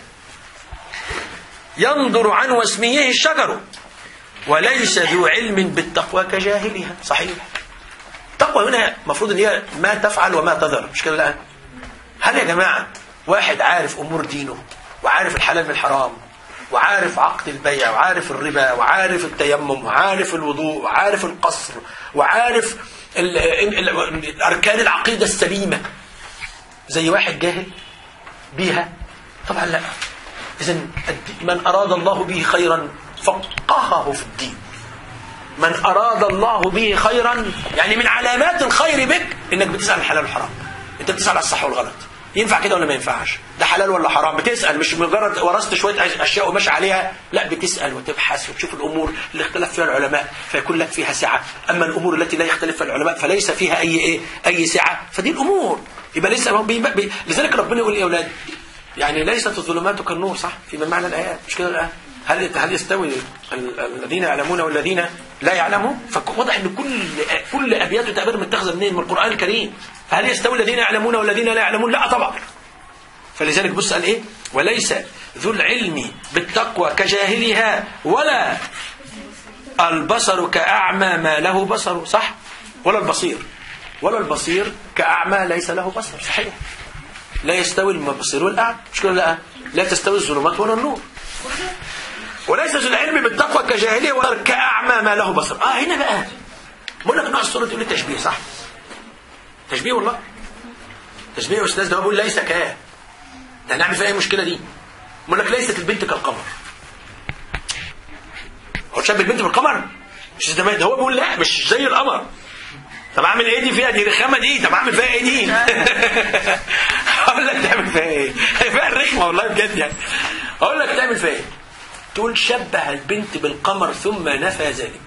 ينظر عن واسميه الشجر وليس ذو علم بالتقوى كجاهلها صحيح التقوى هنا المفروض ان هي ما تفعل وما تذر مش كده لا هل يا جماعه واحد عارف امور دينه وعارف الحلال من الحرام وعارف عقد البيع وعارف الربا وعارف التيمم وعارف الوضوء وعارف القصر وعارف ال ال ال اركان العقيده السليمه زي واحد جاهل بيها طبعا لا اذا من اراد الله به خيرا فقهه في الدين من اراد الله به خيرا يعني من علامات الخير بك انك بتسال الحلال والحرام انت بتسال على الصح والغلط ينفع كده ولا ما ينفعش ده حلال ولا حرام بتسال مش مجرد ورثت شويه اشياء وماشي عليها لا بتسال وتبحث وتشوف الامور اللي اختلف فيها العلماء فيكون لك فيها سعه اما الامور التي لا يختلف فيها العلماء فليس فيها اي ايه اي سعه فدي الامور يبقى لسه بي بي لذلك ربنا يقول يا اولاد يعني ليست الظلمات كالنور صح في معنى الايات مش كده الان هل هل يستوي الذين يعلمون والذين لا يعلمون فواضح ان كل كل ابيات تعبير متخذه منين من القران الكريم فهل يستوي الذين يعلمون والذين لا يعلمون لا طبعا فلذلك بص قال ايه وليس ذو العلم بالتقوى كجاهلها ولا البصر كأعمى ما له بصر صح ولا البصير ولا البصير كأعمى ليس له بصر صحيح لا يستوي البصير والأعمى مش كده لا لا تستوي الظلمات ولا النور وليس ذو العلم بالتقوى كجاهليه ولا كأعمى ما له بصر اه هنا بقى بقول لك نوع الصورة تقول لي تشبيه صح تشبيه والله تشبيه يا استاذ ده بقول ليس ك ده هنعمل فيها ايه المشكله دي بقول لك ليست البنت كالقمر هو شاب البنت بالقمر مش ده ده هو بيقول لا مش زي القمر طب اعمل ايه دي فيها دي رخامه دي طب اعمل فيها ايه دي اقول لك تعمل فيها ايه فيها الرخمه والله بجد يعني اقول لك تعمل فيها ايه تقول شبه البنت بالقمر ثم نفى ذلك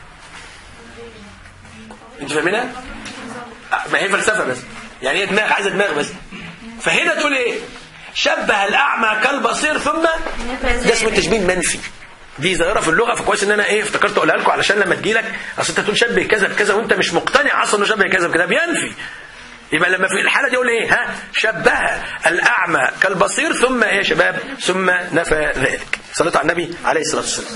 انت فاهمينها ما هي فلسفه بس يعني هي دماغ عايزه دماغ بس فهنا تقول ايه شبه الاعمى كالبصير ثم ده اسمه تشبيه منفي دي ظاهره في اللغه فكويس ان انا ايه افتكرت اقولها لكم علشان لما تجي لك اصل انت تقول شبه كذا بكذا وانت مش مقتنع اصلا انه شبه كذا بكذا بينفي يبقى لما في الحاله دي يقول ايه ها شبه الاعمى كالبصير ثم ايه يا شباب ثم نفى ذلك صلاه على النبي عليه الصلاه والسلام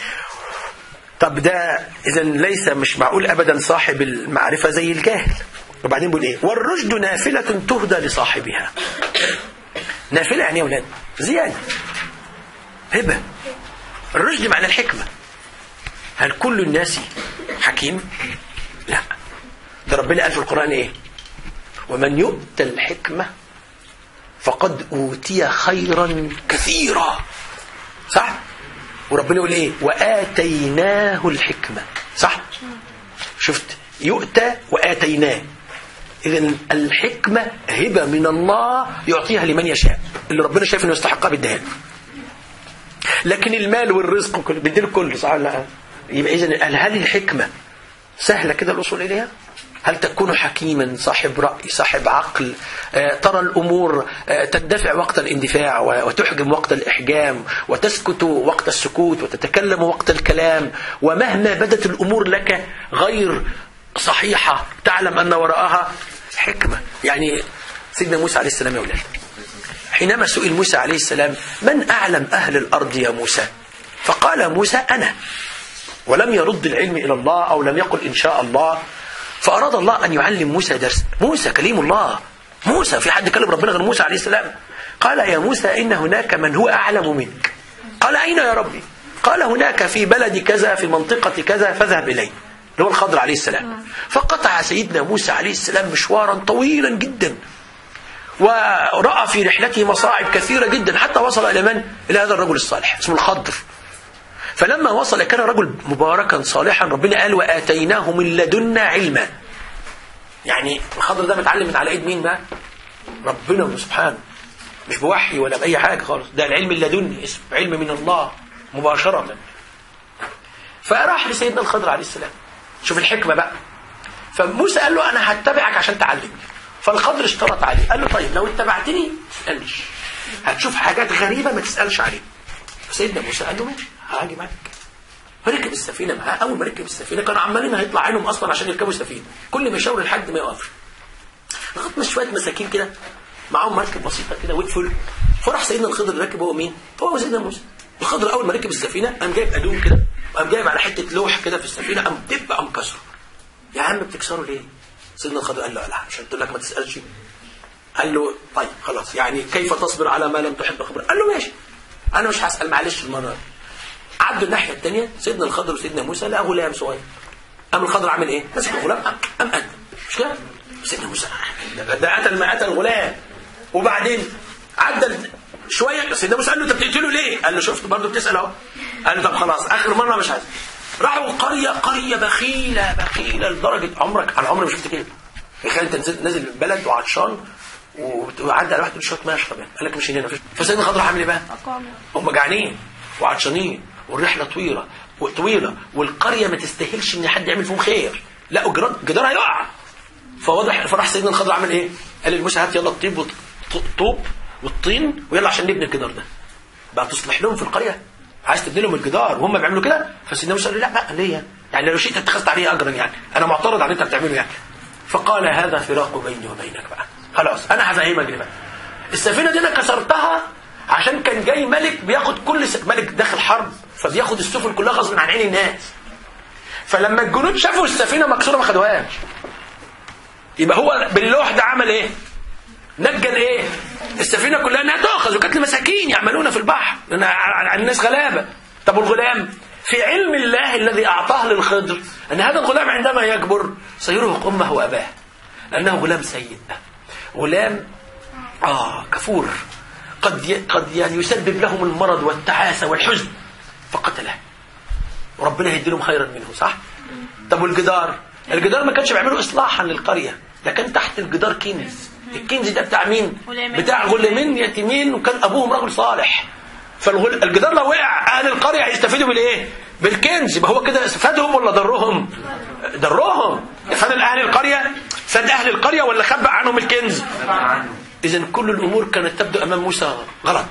طب ده اذا ليس مش معقول ابدا صاحب المعرفه زي الجاهل وبعدين بيقول ايه والرشد نافله تهدى لصاحبها نافله يعني يا اولاد زياده هبه الرشد معنى الحكمه هل كل الناس حكيم لا ده ربنا قال في القران ايه ومن يؤت الحكمه فقد اوتي خيرا كثيرا صح وربنا يقول ايه واتيناه الحكمه صح شفت يؤتى واتيناه اذا الحكمه هبه من الله يعطيها لمن يشاء اللي ربنا شايف انه يستحقها بيديها له لكن المال والرزق كله بيدي كله صح ولا لا يبقى اذا هل الحكمه سهله كده الوصول اليها هل تكون حكيما صاحب رأي صاحب عقل آه، ترى الأمور آه، تندفع وقت الاندفاع وتحجم وقت الإحجام وتسكت وقت السكوت وتتكلم وقت الكلام ومهما بدت الأمور لك غير صحيحة تعلم أن وراءها حكمة يعني سيدنا موسى عليه السلام يا أولاد حينما سئل موسى عليه السلام من أعلم أهل الأرض يا موسى فقال موسى أنا ولم يرد العلم إلى الله أو لم يقل إن شاء الله فأراد الله أن يعلم موسى درس موسى كليم الله موسى في حد كلم ربنا غير موسى عليه السلام قال يا موسى إن هناك من هو أعلم منك قال أين يا ربي قال هناك في بلد كذا في منطقة كذا فاذهب إليه اللي هو الخضر عليه السلام فقطع سيدنا موسى عليه السلام مشوارا طويلا جدا ورأى في رحلته مصاعب كثيرة جدا حتى وصل إلى من؟ إلى هذا الرجل الصالح اسمه الخضر فلما وصل كان رجل مباركا صالحا ربنا قال وآتيناه من لدنا علما يعني الخضر ده متعلم من على ايد مين بقى ربنا سبحانه مش بوحي ولا بأي حاجة خالص ده العلم اللدني اسمه علم من الله مباشرة فراح لسيدنا الخضر عليه السلام شوف الحكمة بقى فموسى قال له أنا هتبعك عشان تعلمني فالخضر اشترط عليه قال له طيب لو اتبعتني ما تسألش هتشوف حاجات غريبة ما تسألش عليها فسيدنا موسى قال له ماشي هاجي معاك فركب السفينة معاه أول ما ركب السفينة كانوا عمالين هيطلع عينهم أصلا عشان يركبوا السفينة كل ما يشاور الحد ما يقفش لغايه ما شويه مساكين كده معاهم مركب بسيطه كده وقفوا فراح سيدنا الخضر راكب هو مين؟ هو سيدنا موسى الخضر اول ما ركب السفينه قام جايب ادوم كده قام جايب على حته لوح كده في السفينه قام دب قام كسره يا عم بتكسره ليه؟ سيدنا الخضر قال له لا عشان قلت لك ما تسالش قال له طيب خلاص يعني كيف تصبر على ما لم تحب خبر قال له ماشي انا مش هسال معلش المره عدوا الناحيه الثانيه سيدنا الخضر وسيدنا موسى لقى غلام صغير قام الخضر عامل ايه؟ مسك الغلام قام قام قتل مش كده؟ سيدنا موسى ده قتل ما قتل الغلام وبعدين عدى شويه سيدنا موسى قال له انت بتقتله ليه؟ قال له شفت برضه بتسال اهو قال له طب خلاص اخر مره مش عايز راحوا قريه قريه بخيله بخيله لدرجه عمرك انا عمري ما شفت كده تخيل انت نزل نازل البلد وعطشان وعدى على واحد يقول شويه ميه اشرب قال لك مش هنا مفيش فسيدنا الخضر عامل ايه بقى؟ هم جعانين وعطشانين والرحله طويله طويله والقريه ما تستاهلش ان حد يعمل فيهم خير لا الجدار هيقع فواضح فراح سيدنا الخضر عمل ايه؟ قال لموسى هات يلا الطيب والطوب والطين ويلا عشان نبني الجدار ده. بقى تصلح لهم في القريه عايز تبني لهم الجدار وهم بيعملوا كده فسيدنا موسى قال له لا بقى ليه؟ يعني لو شئت اتخذت عليه اجرا يعني انا معترض على اللي انت بتعمله يعني. فقال هذا فراق بيني وبينك بقى. خلاص انا هفهمك دي بقى. السفينه دي انا كسرتها عشان كان جاي ملك بياخد كل س... ملك داخل حرب فبياخد السفن كلها غصب عن عين الناس. فلما الجنود شافوا السفينه مكسوره ما خدوهاش. يبقى هو باللوح ده عمل ايه نجى الايه السفينه كلها انها تؤخذ وكانت لمساكين يعملون في البحر لان على الناس غلابه طب والغلام في علم الله الذي اعطاه للخضر ان هذا الغلام عندما يكبر سيرهق امه واباه لانه غلام سيء غلام اه كفور قد ي... قد يعني يسبب لهم المرض والتعاسه والحزن فقتله وربنا يهدي لهم خيرا منه صح طب والجدار الجدار ما كانش بيعملوا اصلاحا للقريه ده كان تحت الجدار كنز الكنز ده بتاع مين بتاع غلامين يتيمين وكان ابوهم رجل صالح فالجدار لو وقع اهل القريه هيستفيدوا بالايه بالكنز يبقى هو كده فادهم ولا ضرهم ضرهم فاد اهل القريه فاد اهل القريه ولا خبأ عنهم الكنز اذا كل الامور كانت تبدو امام موسى غلط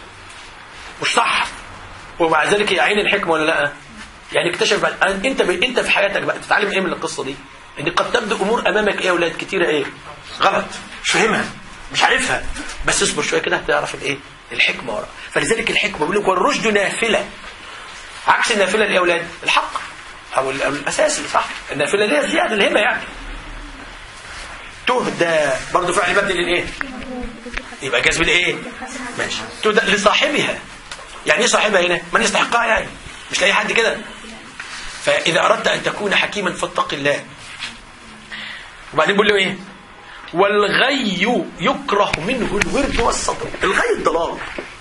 مش صح ومع ذلك هي عين الحكمه ولا لا يعني اكتشف بقى انت ب... انت في حياتك بقى تتعلم ايه من القصه دي ان قد تبدو امور امامك ايه يا اولاد كتيره ايه غلط مش فاهمها مش عارفها بس اصبر شويه كده هتعرف الايه الحكمه ورا فلذلك الحكمه بيقول لك والرشد نافله عكس النافله ايه يا اولاد الحق او الاساسي صح النافله دي زياده الهمه يعني تهدى ده برضه فعل مبني للايه يبقى جذب الايه ماشي تهدى لصاحبها يعني ايه صاحبها هنا من يستحقها يعني مش لاي حد كده فاذا اردت ان تكون حكيما فاتق الله وبعدين بيقول له ايه والغي يكره منه الورد والصدر الغي الضلال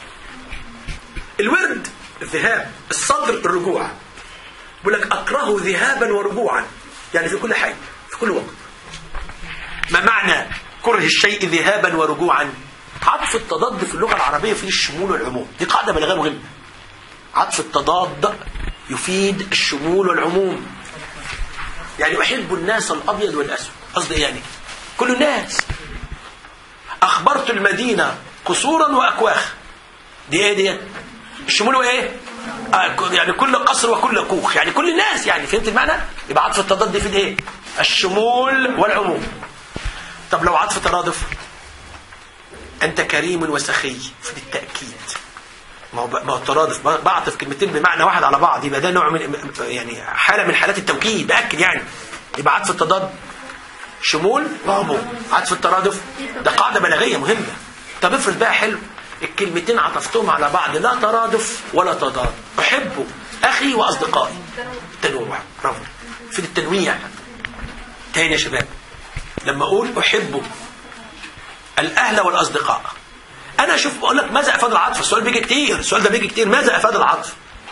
الورد الذهاب الصدر الرجوع بيقول لك اكره ذهابا ورجوعا يعني في كل حاجه في كل وقت ما معنى كره الشيء ذهابا ورجوعا عطف التضاد في اللغه العربيه فيه الشمول والعموم دي قاعده بلاغيه مهمه عطف التضاد يفيد الشمول والعموم يعني احب الناس الابيض والاسود قصدي ايه يعني كل الناس اخبرت المدينه قصورا واكواخ دي ايه دي الشمول وايه آه يعني كل قصر وكل كوخ يعني كل الناس يعني فهمت المعنى يبقى عطف التضاد يفيد ايه الشمول والعموم طب لو عطف ترادف انت كريم وسخي في التاكيد ما هو ما هو الترادف بعطف كلمتين بمعنى واحد على بعض يبقى ده نوع من يعني حاله من حالات التوكيد باكد يعني يبقى عطف التضاد شمول وعموم عطف الترادف ده قاعده بلاغيه مهمه طب افرض بقى حلو الكلمتين عطفتهم على بعض لا ترادف ولا تضاد احب اخي واصدقائي تنوع برافو في التنويع تاني يا شباب لما اقول احب الاهل والاصدقاء انا اشوف بقول لك ماذا افاد العطف السؤال بيجي كتير السؤال ده بيجي كتير ماذا افاد العطف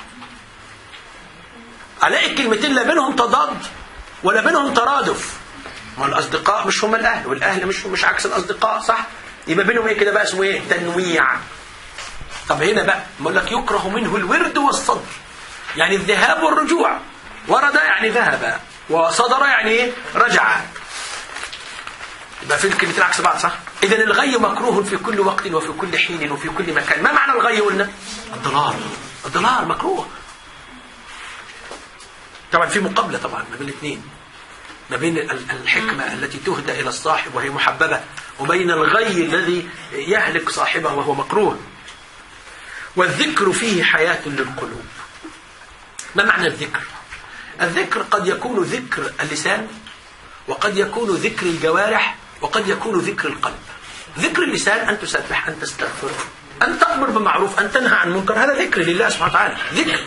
الاقي الكلمتين لا بينهم تضاد ولا بينهم ترادف ما الاصدقاء مش هم الاهل والاهل مش مش عكس الاصدقاء صح يبقى بينهم ايه كده بقى اسمه ايه تنويع طب هنا بقى بقول لك يكره منه الورد والصدر يعني الذهاب والرجوع ورد يعني ذهب وصدر يعني ايه رجع يبقى في الكلمتين عكس بعض صح اذا الغي مكروه في كل وقت وفي كل حين وفي كل مكان ما معنى الغي قلنا الضلال الضلال مكروه طبعا في مقابله طبعا ما بين الاثنين ما بين الحكمة التي تهدى إلى الصاحب وهي محببة وبين الغي الذي يهلك صاحبه وهو مكروه والذكر فيه حياة للقلوب ما معنى الذكر الذكر قد يكون ذكر اللسان وقد يكون ذكر الجوارح وقد يكون ذكر القلب ذكر اللسان أن تسبح أن تستغفر أن تأمر بالمعروف أن تنهى عن المنكر هذا ذكر لله سبحانه وتعالى ذكر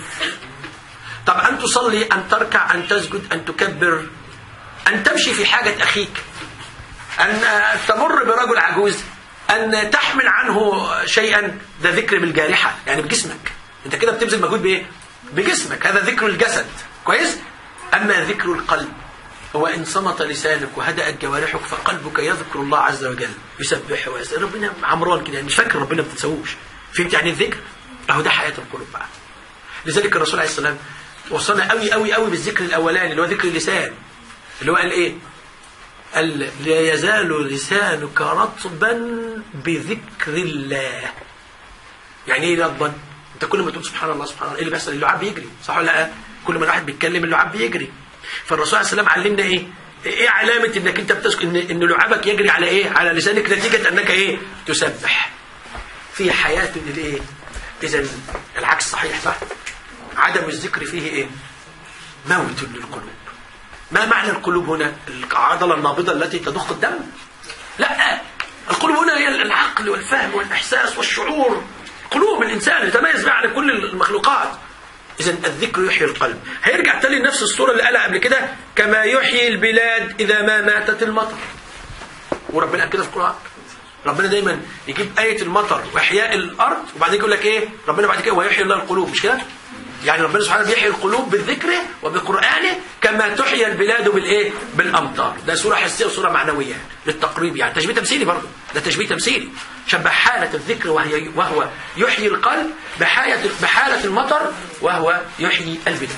طب أن تصلي أن تركع أن تسجد أن تكبر أن تمشي في حاجة أخيك أن تمر برجل عجوز أن تحمل عنه شيئا ده ذكر بالجارحة يعني بجسمك أنت كده بتبذل مجهود بإيه؟ بجسمك هذا ذكر الجسد كويس؟ أما ذكر القلب هو إن صمت لسانك وهدأت جوارحك فقلبك يذكر الله عز وجل يسبح ويسأل ربنا عمران كده يعني مش فاكر ربنا ما بتتسووش فهمت يعني الذكر؟ أهو ده حياة القلوب بقى لذلك الرسول عليه السلام وصلنا قوي قوي قوي بالذكر الأولاني اللي هو ذكر اللسان اللي هو قال إيه؟ قال لا يزال لسانك رطبا بذكر الله يعني ايه رطبا انت كل ما تقول سبحان الله سبحان الله ايه اللي بيحصل اللعاب بيجري صح ولا لا كل ما الواحد بيتكلم اللعاب بيجري فالرسول عليه السلام علمنا ايه ايه علامه انك انت بتسكت ان ان لعابك يجري على ايه على لسانك نتيجه انك ايه تسبح في حياه للايه اذا العكس صحيح صح عدم الذكر فيه ايه موت للقلوب ما معنى القلوب هنا العضلة النابضة التي تضخ الدم لا القلوب هنا هي العقل والفهم والإحساس والشعور قلوب الإنسان يتميز بها عن كل المخلوقات إذا الذكر يحيي القلب هيرجع تاني نفس الصورة اللي قالها قبل كده كما يحيي البلاد إذا ما ماتت المطر وربنا قال كده في القرآن ربنا دايما يجيب آية المطر وإحياء الأرض وبعدين يقول لك إيه ربنا بعد كده ويحيي الله القلوب مش كده يعني ربنا سبحانه بيحيي القلوب بذكره وبقرآنه كما تحيي البلاد بالإيه؟ بالأمطار ده سورة حسية وسورة معنوية للتقريب يعني تشبيه تمثيلي برضه ده تشبيه تمثيلي شبه حالة الذكر وهي وهو يحيي القلب بحالة بحالة المطر وهو يحيي البلاد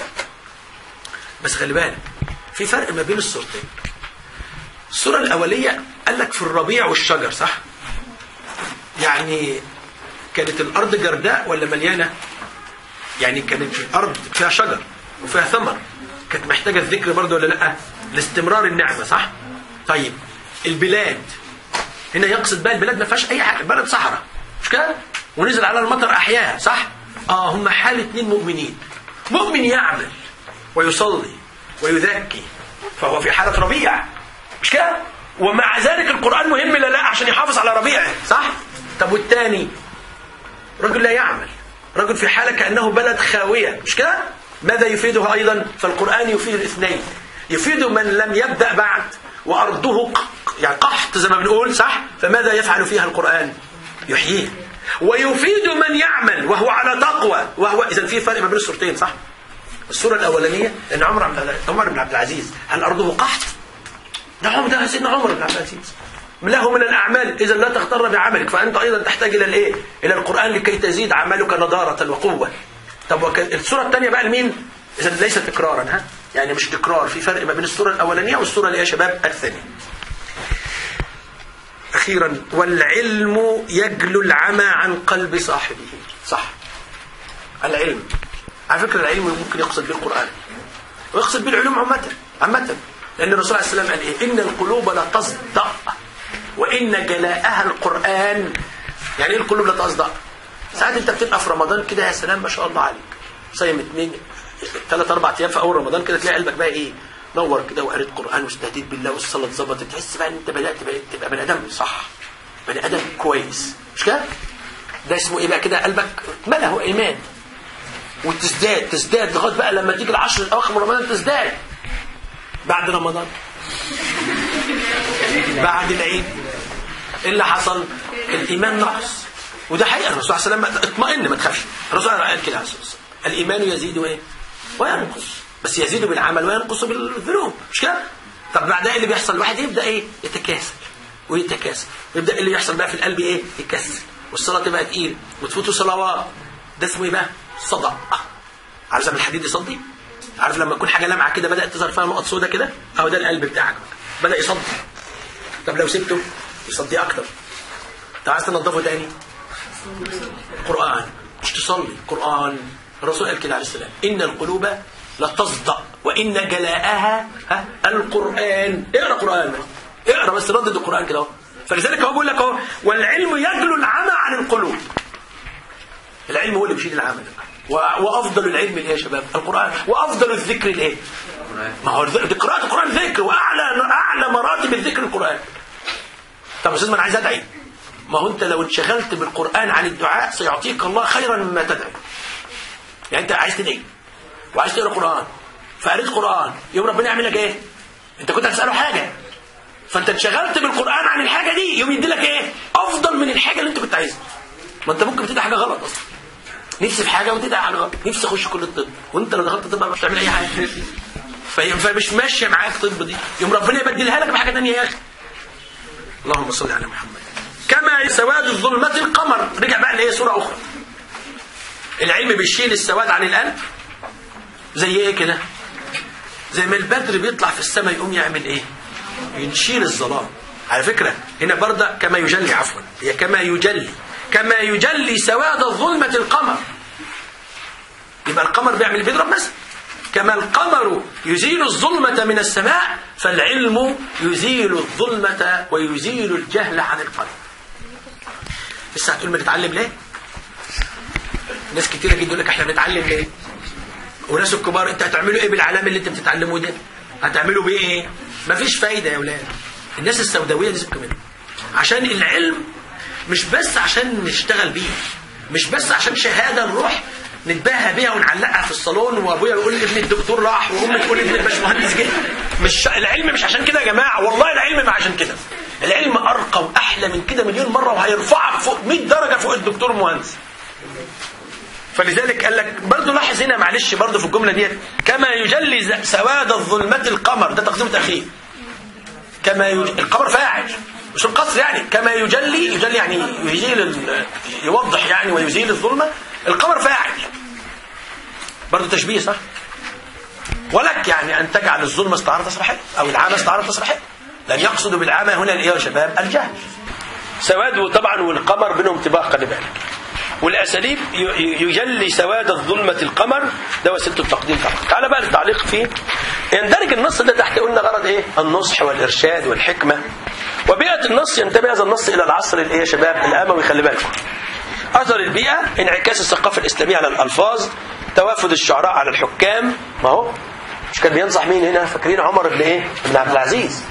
بس خلي بالك في فرق ما بين الصورتين الصورة الأولية قال لك في الربيع والشجر صح؟ يعني كانت الأرض جرداء ولا مليانة؟ يعني كانت الارض فيها شجر وفيها ثمر كانت محتاجه الذكر برضه ولا لا لاستمرار النعمه صح طيب البلاد هنا يقصد بقى البلاد ما فيهاش اي حاجه بلد صحراء مش كده ونزل على المطر احياها صح اه هم حال اثنين مؤمنين مؤمن يعمل ويصلي ويذكي فهو في حاله ربيع مش كده ومع ذلك القران مهم لا لا عشان يحافظ على ربيعه صح طب والتاني رجل لا يعمل رجل في حالة كأنه بلد خاوية مش كده ماذا يفيده أيضا فالقرآن يفيد الاثنين يفيد من لم يبدأ بعد وأرضه يعني قحط زي ما بنقول صح فماذا يفعل فيها القرآن يحييه ويفيد من يعمل وهو على تقوى وهو إذا في فرق ما بين الصورتين صح الصورة الأولانية أن عمر عمر بن عبد العزيز هل أرضه قحط ده عمر ده سيدنا عمر بن عبد العزيز له من الأعمال إذا لا تغتر بعملك فأنت أيضا تحتاج إلى الإيه؟ إلى القرآن لكي تزيد عملك نضارة وقوة طب وك... السورة الثانية بقى لمين؟ إذا ليس تكرارا ها؟ يعني مش تكرار في فرق ما بين السورة الأولانية والسورة اللي يا شباب الثانية أخيرا والعلم يجلو العمى عن قلب صاحبه صح العلم على فكرة العلم ممكن يقصد به القرآن ويقصد به العلوم عامة عامة لأن الرسول عليه السلام قال إيه؟ إن القلوب لا تصدأ وإن جلاءها القرآن يعني إيه القلوب لا تصدأ ساعات أنت بتبقى في رمضان كده يا سلام ما شاء الله عليك صايم اثنين ثلاث أربع أيام في أول رمضان كده تلاقي قلبك بقى إيه نور كده وقريت قرآن واستهديت بالله والصلاة اتظبطت تحس بقى إن أنت بدأت تبقى بني آدم صح بني آدم كويس مش كده؟ ده اسمه إيه بقى كده قلبك ملا هو إيمان وتزداد تزداد لغايه بقى لما تيجي العشر الاواخر من رمضان تزداد بعد رمضان بعد العيد ايه اللي حصل الايمان نقص وده حقيقه الرسول صلى الله عليه وسلم اطمئن ما تخافش الرسول قال كده عليه الصلاه والسلام الايمان يزيد ايه وينقص بس يزيد بالعمل وينقص بالذنوب مش كده طب بعدها اللي بيحصل الواحد يبدا ايه يتكاسل ويتكاسل يبدا اللي يحصل بقى في القلب ايه يكسل والصلاه تبقى تقيل وتفوتوا صلوات ده اسمه ايه بقى صدأ عارف زي الحديد يصدي عارف لما تكون حاجه لامعه كده بدات تظهر فيها نقط سودا كده اهو ده القلب بتاعك بدا يصدي طب لو سبته يصدي اكتر انت عايز تنضفه تاني قران مش تصلي قران الرسول قال كده عليه السلام ان القلوب لتصدأ وان جلاءها ها القران اقرا قران اقرا بس ردد القران كده اهو فلذلك هو بيقول لك اهو والعلم يجلو العمى عن القلوب العلم هو اللي بيشيل العمى وافضل العلم الايه يا شباب القران وافضل الذكر الايه ما هو قراءه القران ذكر واعلى اعلى مراتب الذكر القران طب يا استاذ ما انا عايز ادعي ما هو انت لو انشغلت بالقران عن الدعاء سيعطيك الله خيرا مما تدعو يعني انت عايز تدعي وعايز تقرا قران فقريت قران يوم ربنا يعمل لك ايه انت كنت هتساله حاجه فانت انشغلت بالقران عن الحاجه دي يوم يدي لك ايه افضل من الحاجه اللي انت كنت عايزها ما انت ممكن تدعي حاجه غلط اصلا نفسي في حاجه وتدعي حاجه غلط نفسي اخش كل الطب وانت لو دخلت طب مش هتعمل اي حاجه فمش ماشيه معاك طب دي يوم ربنا يبدلها لك بحاجه ثانيه يا اخي اللهم صل على محمد كما سواد الظلمات القمر رجع بقى لايه صوره اخرى العلم بيشيل السواد عن القلب زي ايه كده زي ما البدر بيطلع في السماء يقوم يعمل ايه يشيل الظلام على فكرة هنا برضه كما يجلي عفوا هي كما يجلي كما يجلي سواد الظلمة القمر يبقى القمر بيعمل بيضرب مثلا كما القمر يزيل الظلمة من السماء فالعلم يزيل الظلمة ويزيل الجهل عن القلب لسه هتقول بنتعلم ليه ناس كتيرة جدا يقول لك احنا بنتعلم ليه وناس الكبار انت هتعملوا ايه بالعلام اللي انت بتتعلموه ده هتعملوا بيه ايه مفيش فايدة يا اولاد الناس السوداوية دي سيبكم منها عشان العلم مش بس عشان نشتغل بيه مش بس عشان شهادة نروح نتباهى بيها ونعلقها في الصالون وابويا يقول ابن الدكتور راح وامي تقول ابن الباشمهندس جه مش العلم مش عشان كده يا جماعه والله العلم ما عشان كده العلم ارقى واحلى من كده مليون مره وهيرفعك فوق 100 درجه فوق الدكتور مهندس فلذلك قال لك برضه لاحظ هنا معلش برضه في الجمله ديت كما يجلي سواد الظلمات القمر ده تقديم تاخير كما يج... القمر فاعل مش القصر يعني كما يجلي يجلي يعني يزيل ال... يوضح يعني ويزيل الظلمه القمر فاعل برضه تشبيه صح ولك يعني ان تجعل الظلمه استعاره تصريحيه او العامه استعاره تصريحيه لن يقصد بالعامه هنا الايه يا شباب الجهل سواد طبعا والقمر بينهم طباق خلي بالك والاساليب يجلي سواد الظلمه القمر ده وسيله التقديم فقط تعال بقى التعليق فيه يندرج النص ده تحت قلنا غرض ايه النصح والارشاد والحكمه وبيئه النص ينتمي هذا النص الى العصر الايه يا شباب الاموي خلي بالكم اثر البيئه انعكاس الثقافه الاسلاميه على الالفاظ توافد الشعراء على الحكام ما هو مش كان بينصح مين هنا فاكرين عمر بن ايه بن عبد العزيز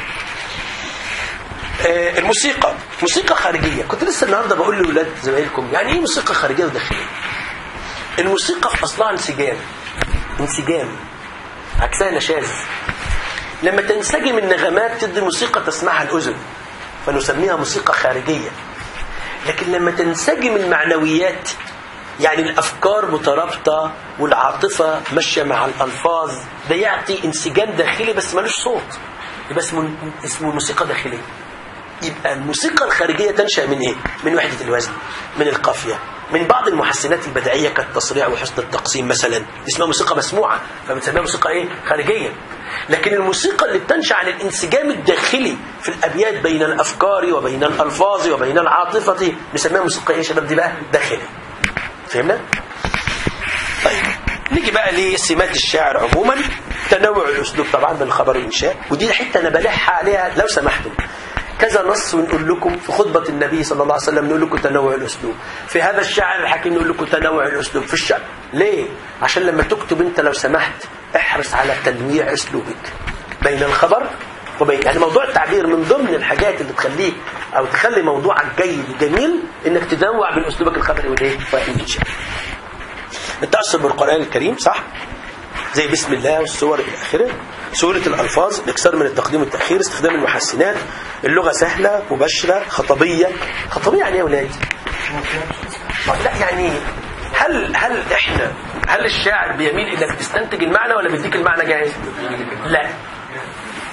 آه الموسيقى موسيقى خارجية كنت لسه النهاردة بقول لأولاد زمايلكم يعني ايه موسيقى خارجية وداخلية الموسيقى في أصلها انسجام انسجام عكسها نشاز لما تنسجم النغمات تدي موسيقى تسمعها الأذن فنسميها موسيقى خارجية لكن لما تنسجم المعنويات يعني الأفكار مترابطة والعاطفة ماشية مع الألفاظ ده يعطي انسجام داخلي بس ملوش صوت يبقى اسمه اسمه موسيقى داخلية يبقى الموسيقى الخارجية تنشأ من إيه؟ من وحدة الوزن من القافية من بعض المحسنات البدعية كالتصريع وحسن التقسيم مثلا اسمها موسيقى مسموعة فبنسميها موسيقى إيه؟ خارجية لكن الموسيقى اللي بتنشأ عن الانسجام الداخلي في الأبيات بين الأفكار وبين الألفاظ وبين العاطفة نسميها موسيقى إيه يا شباب دي بقى؟ داخلي فهمنا؟ طيب نيجي بقى لسمات الشاعر عموما تنوع الأسلوب طبعا من خبر الإنشاء ودي حتة أنا بلحها عليها لو سمحتم كذا نص ونقول لكم في خطبة النبي صلى الله عليه وسلم نقول لكم تنوع الأسلوب في هذا الشاعر الحكيم نقول لكم تنوع الأسلوب في الشعر ليه؟ عشان لما تكتب أنت لو سمحت احرص على تنويع أسلوبك بين الخبر وبين يعني موضوع التعبير من ضمن الحاجات اللي تخليك أو تخلي موضوعك جيد وجميل إنك تنوع بين أسلوبك الخبري والإيه؟ والإنشاء التأثر بالقرآن الكريم صح؟ زي بسم الله والسور إلى آخره سورة الألفاظ الإكثار من التقديم والتأخير استخدام المحسنات اللغة سهلة مباشرة خطبية خطبية يعني ايه يا ولاد؟ لا يعني هل هل احنا هل الشاعر بيميل انك تستنتج المعنى ولا بيديك المعنى جاهز؟ لا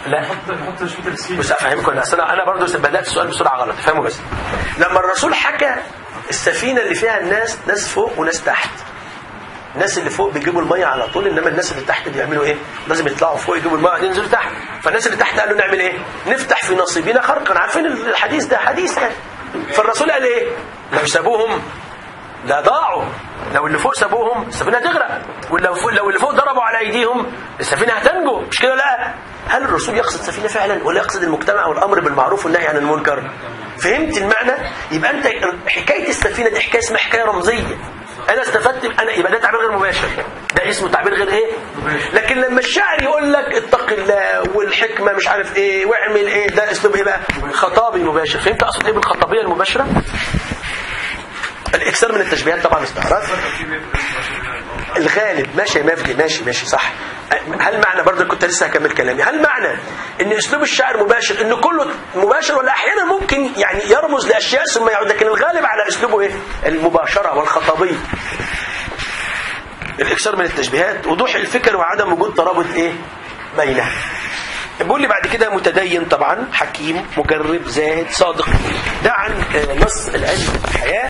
لا نحط تشبيه تفسير بس افهمكم انا أصل انا برضه بدات السؤال بسرعه غلط فهموا بس لما الرسول حكى السفينه اللي فيها الناس ناس فوق وناس تحت الناس اللي فوق بيجيبوا الميه على طول انما الناس اللي تحت بيعملوا ايه لازم يطلعوا فوق يجيبوا الميه وبعدين ينزلوا تحت فالناس اللي تحت قالوا نعمل ايه نفتح في نصيبنا خرقا عارفين الحديث ده حديث يعني فالرسول قال ايه لو سابوهم لا ضاعوا لو اللي فوق سابوهم السفينه هتغرق ولو فوق لو اللي فوق ضربوا على ايديهم السفينه هتنجو مش كده لا هل الرسول يقصد سفينه فعلا ولا يقصد المجتمع والامر بالمعروف والنهي عن المنكر فهمت المعنى يبقى انت حكايه السفينه دي حكايه اسمها حكايه رمزيه انا استفدت انا يبقى ده تعبير غير مباشر ده اسمه تعبير غير ايه لكن لما الشاعر يقول لك اتق الله والحكمه مش عارف ايه واعمل ايه ده اسلوب ايه بقى خطابي مباشر فهمت اقصد ايه بالخطابيه المباشره الاكثار من التشبيهات طبعا استعراض الغالب ماشي يا مفدي ماشي ماشي صح هل معنى برضه كنت لسه هكمل كلامي هل معنى ان اسلوب الشاعر مباشر ان كله مباشر ولا احيانا ممكن يعني يرمز لاشياء ثم يعود لكن الغالب على اسلوبه ايه المباشره والخطابيه الاكثار من التشبيهات وضوح الفكر وعدم وجود ترابط ايه بينها بيقول لي بعد كده متدين طبعا حكيم مجرب زاهد صادق ده عن آه، نص العلم في الحياه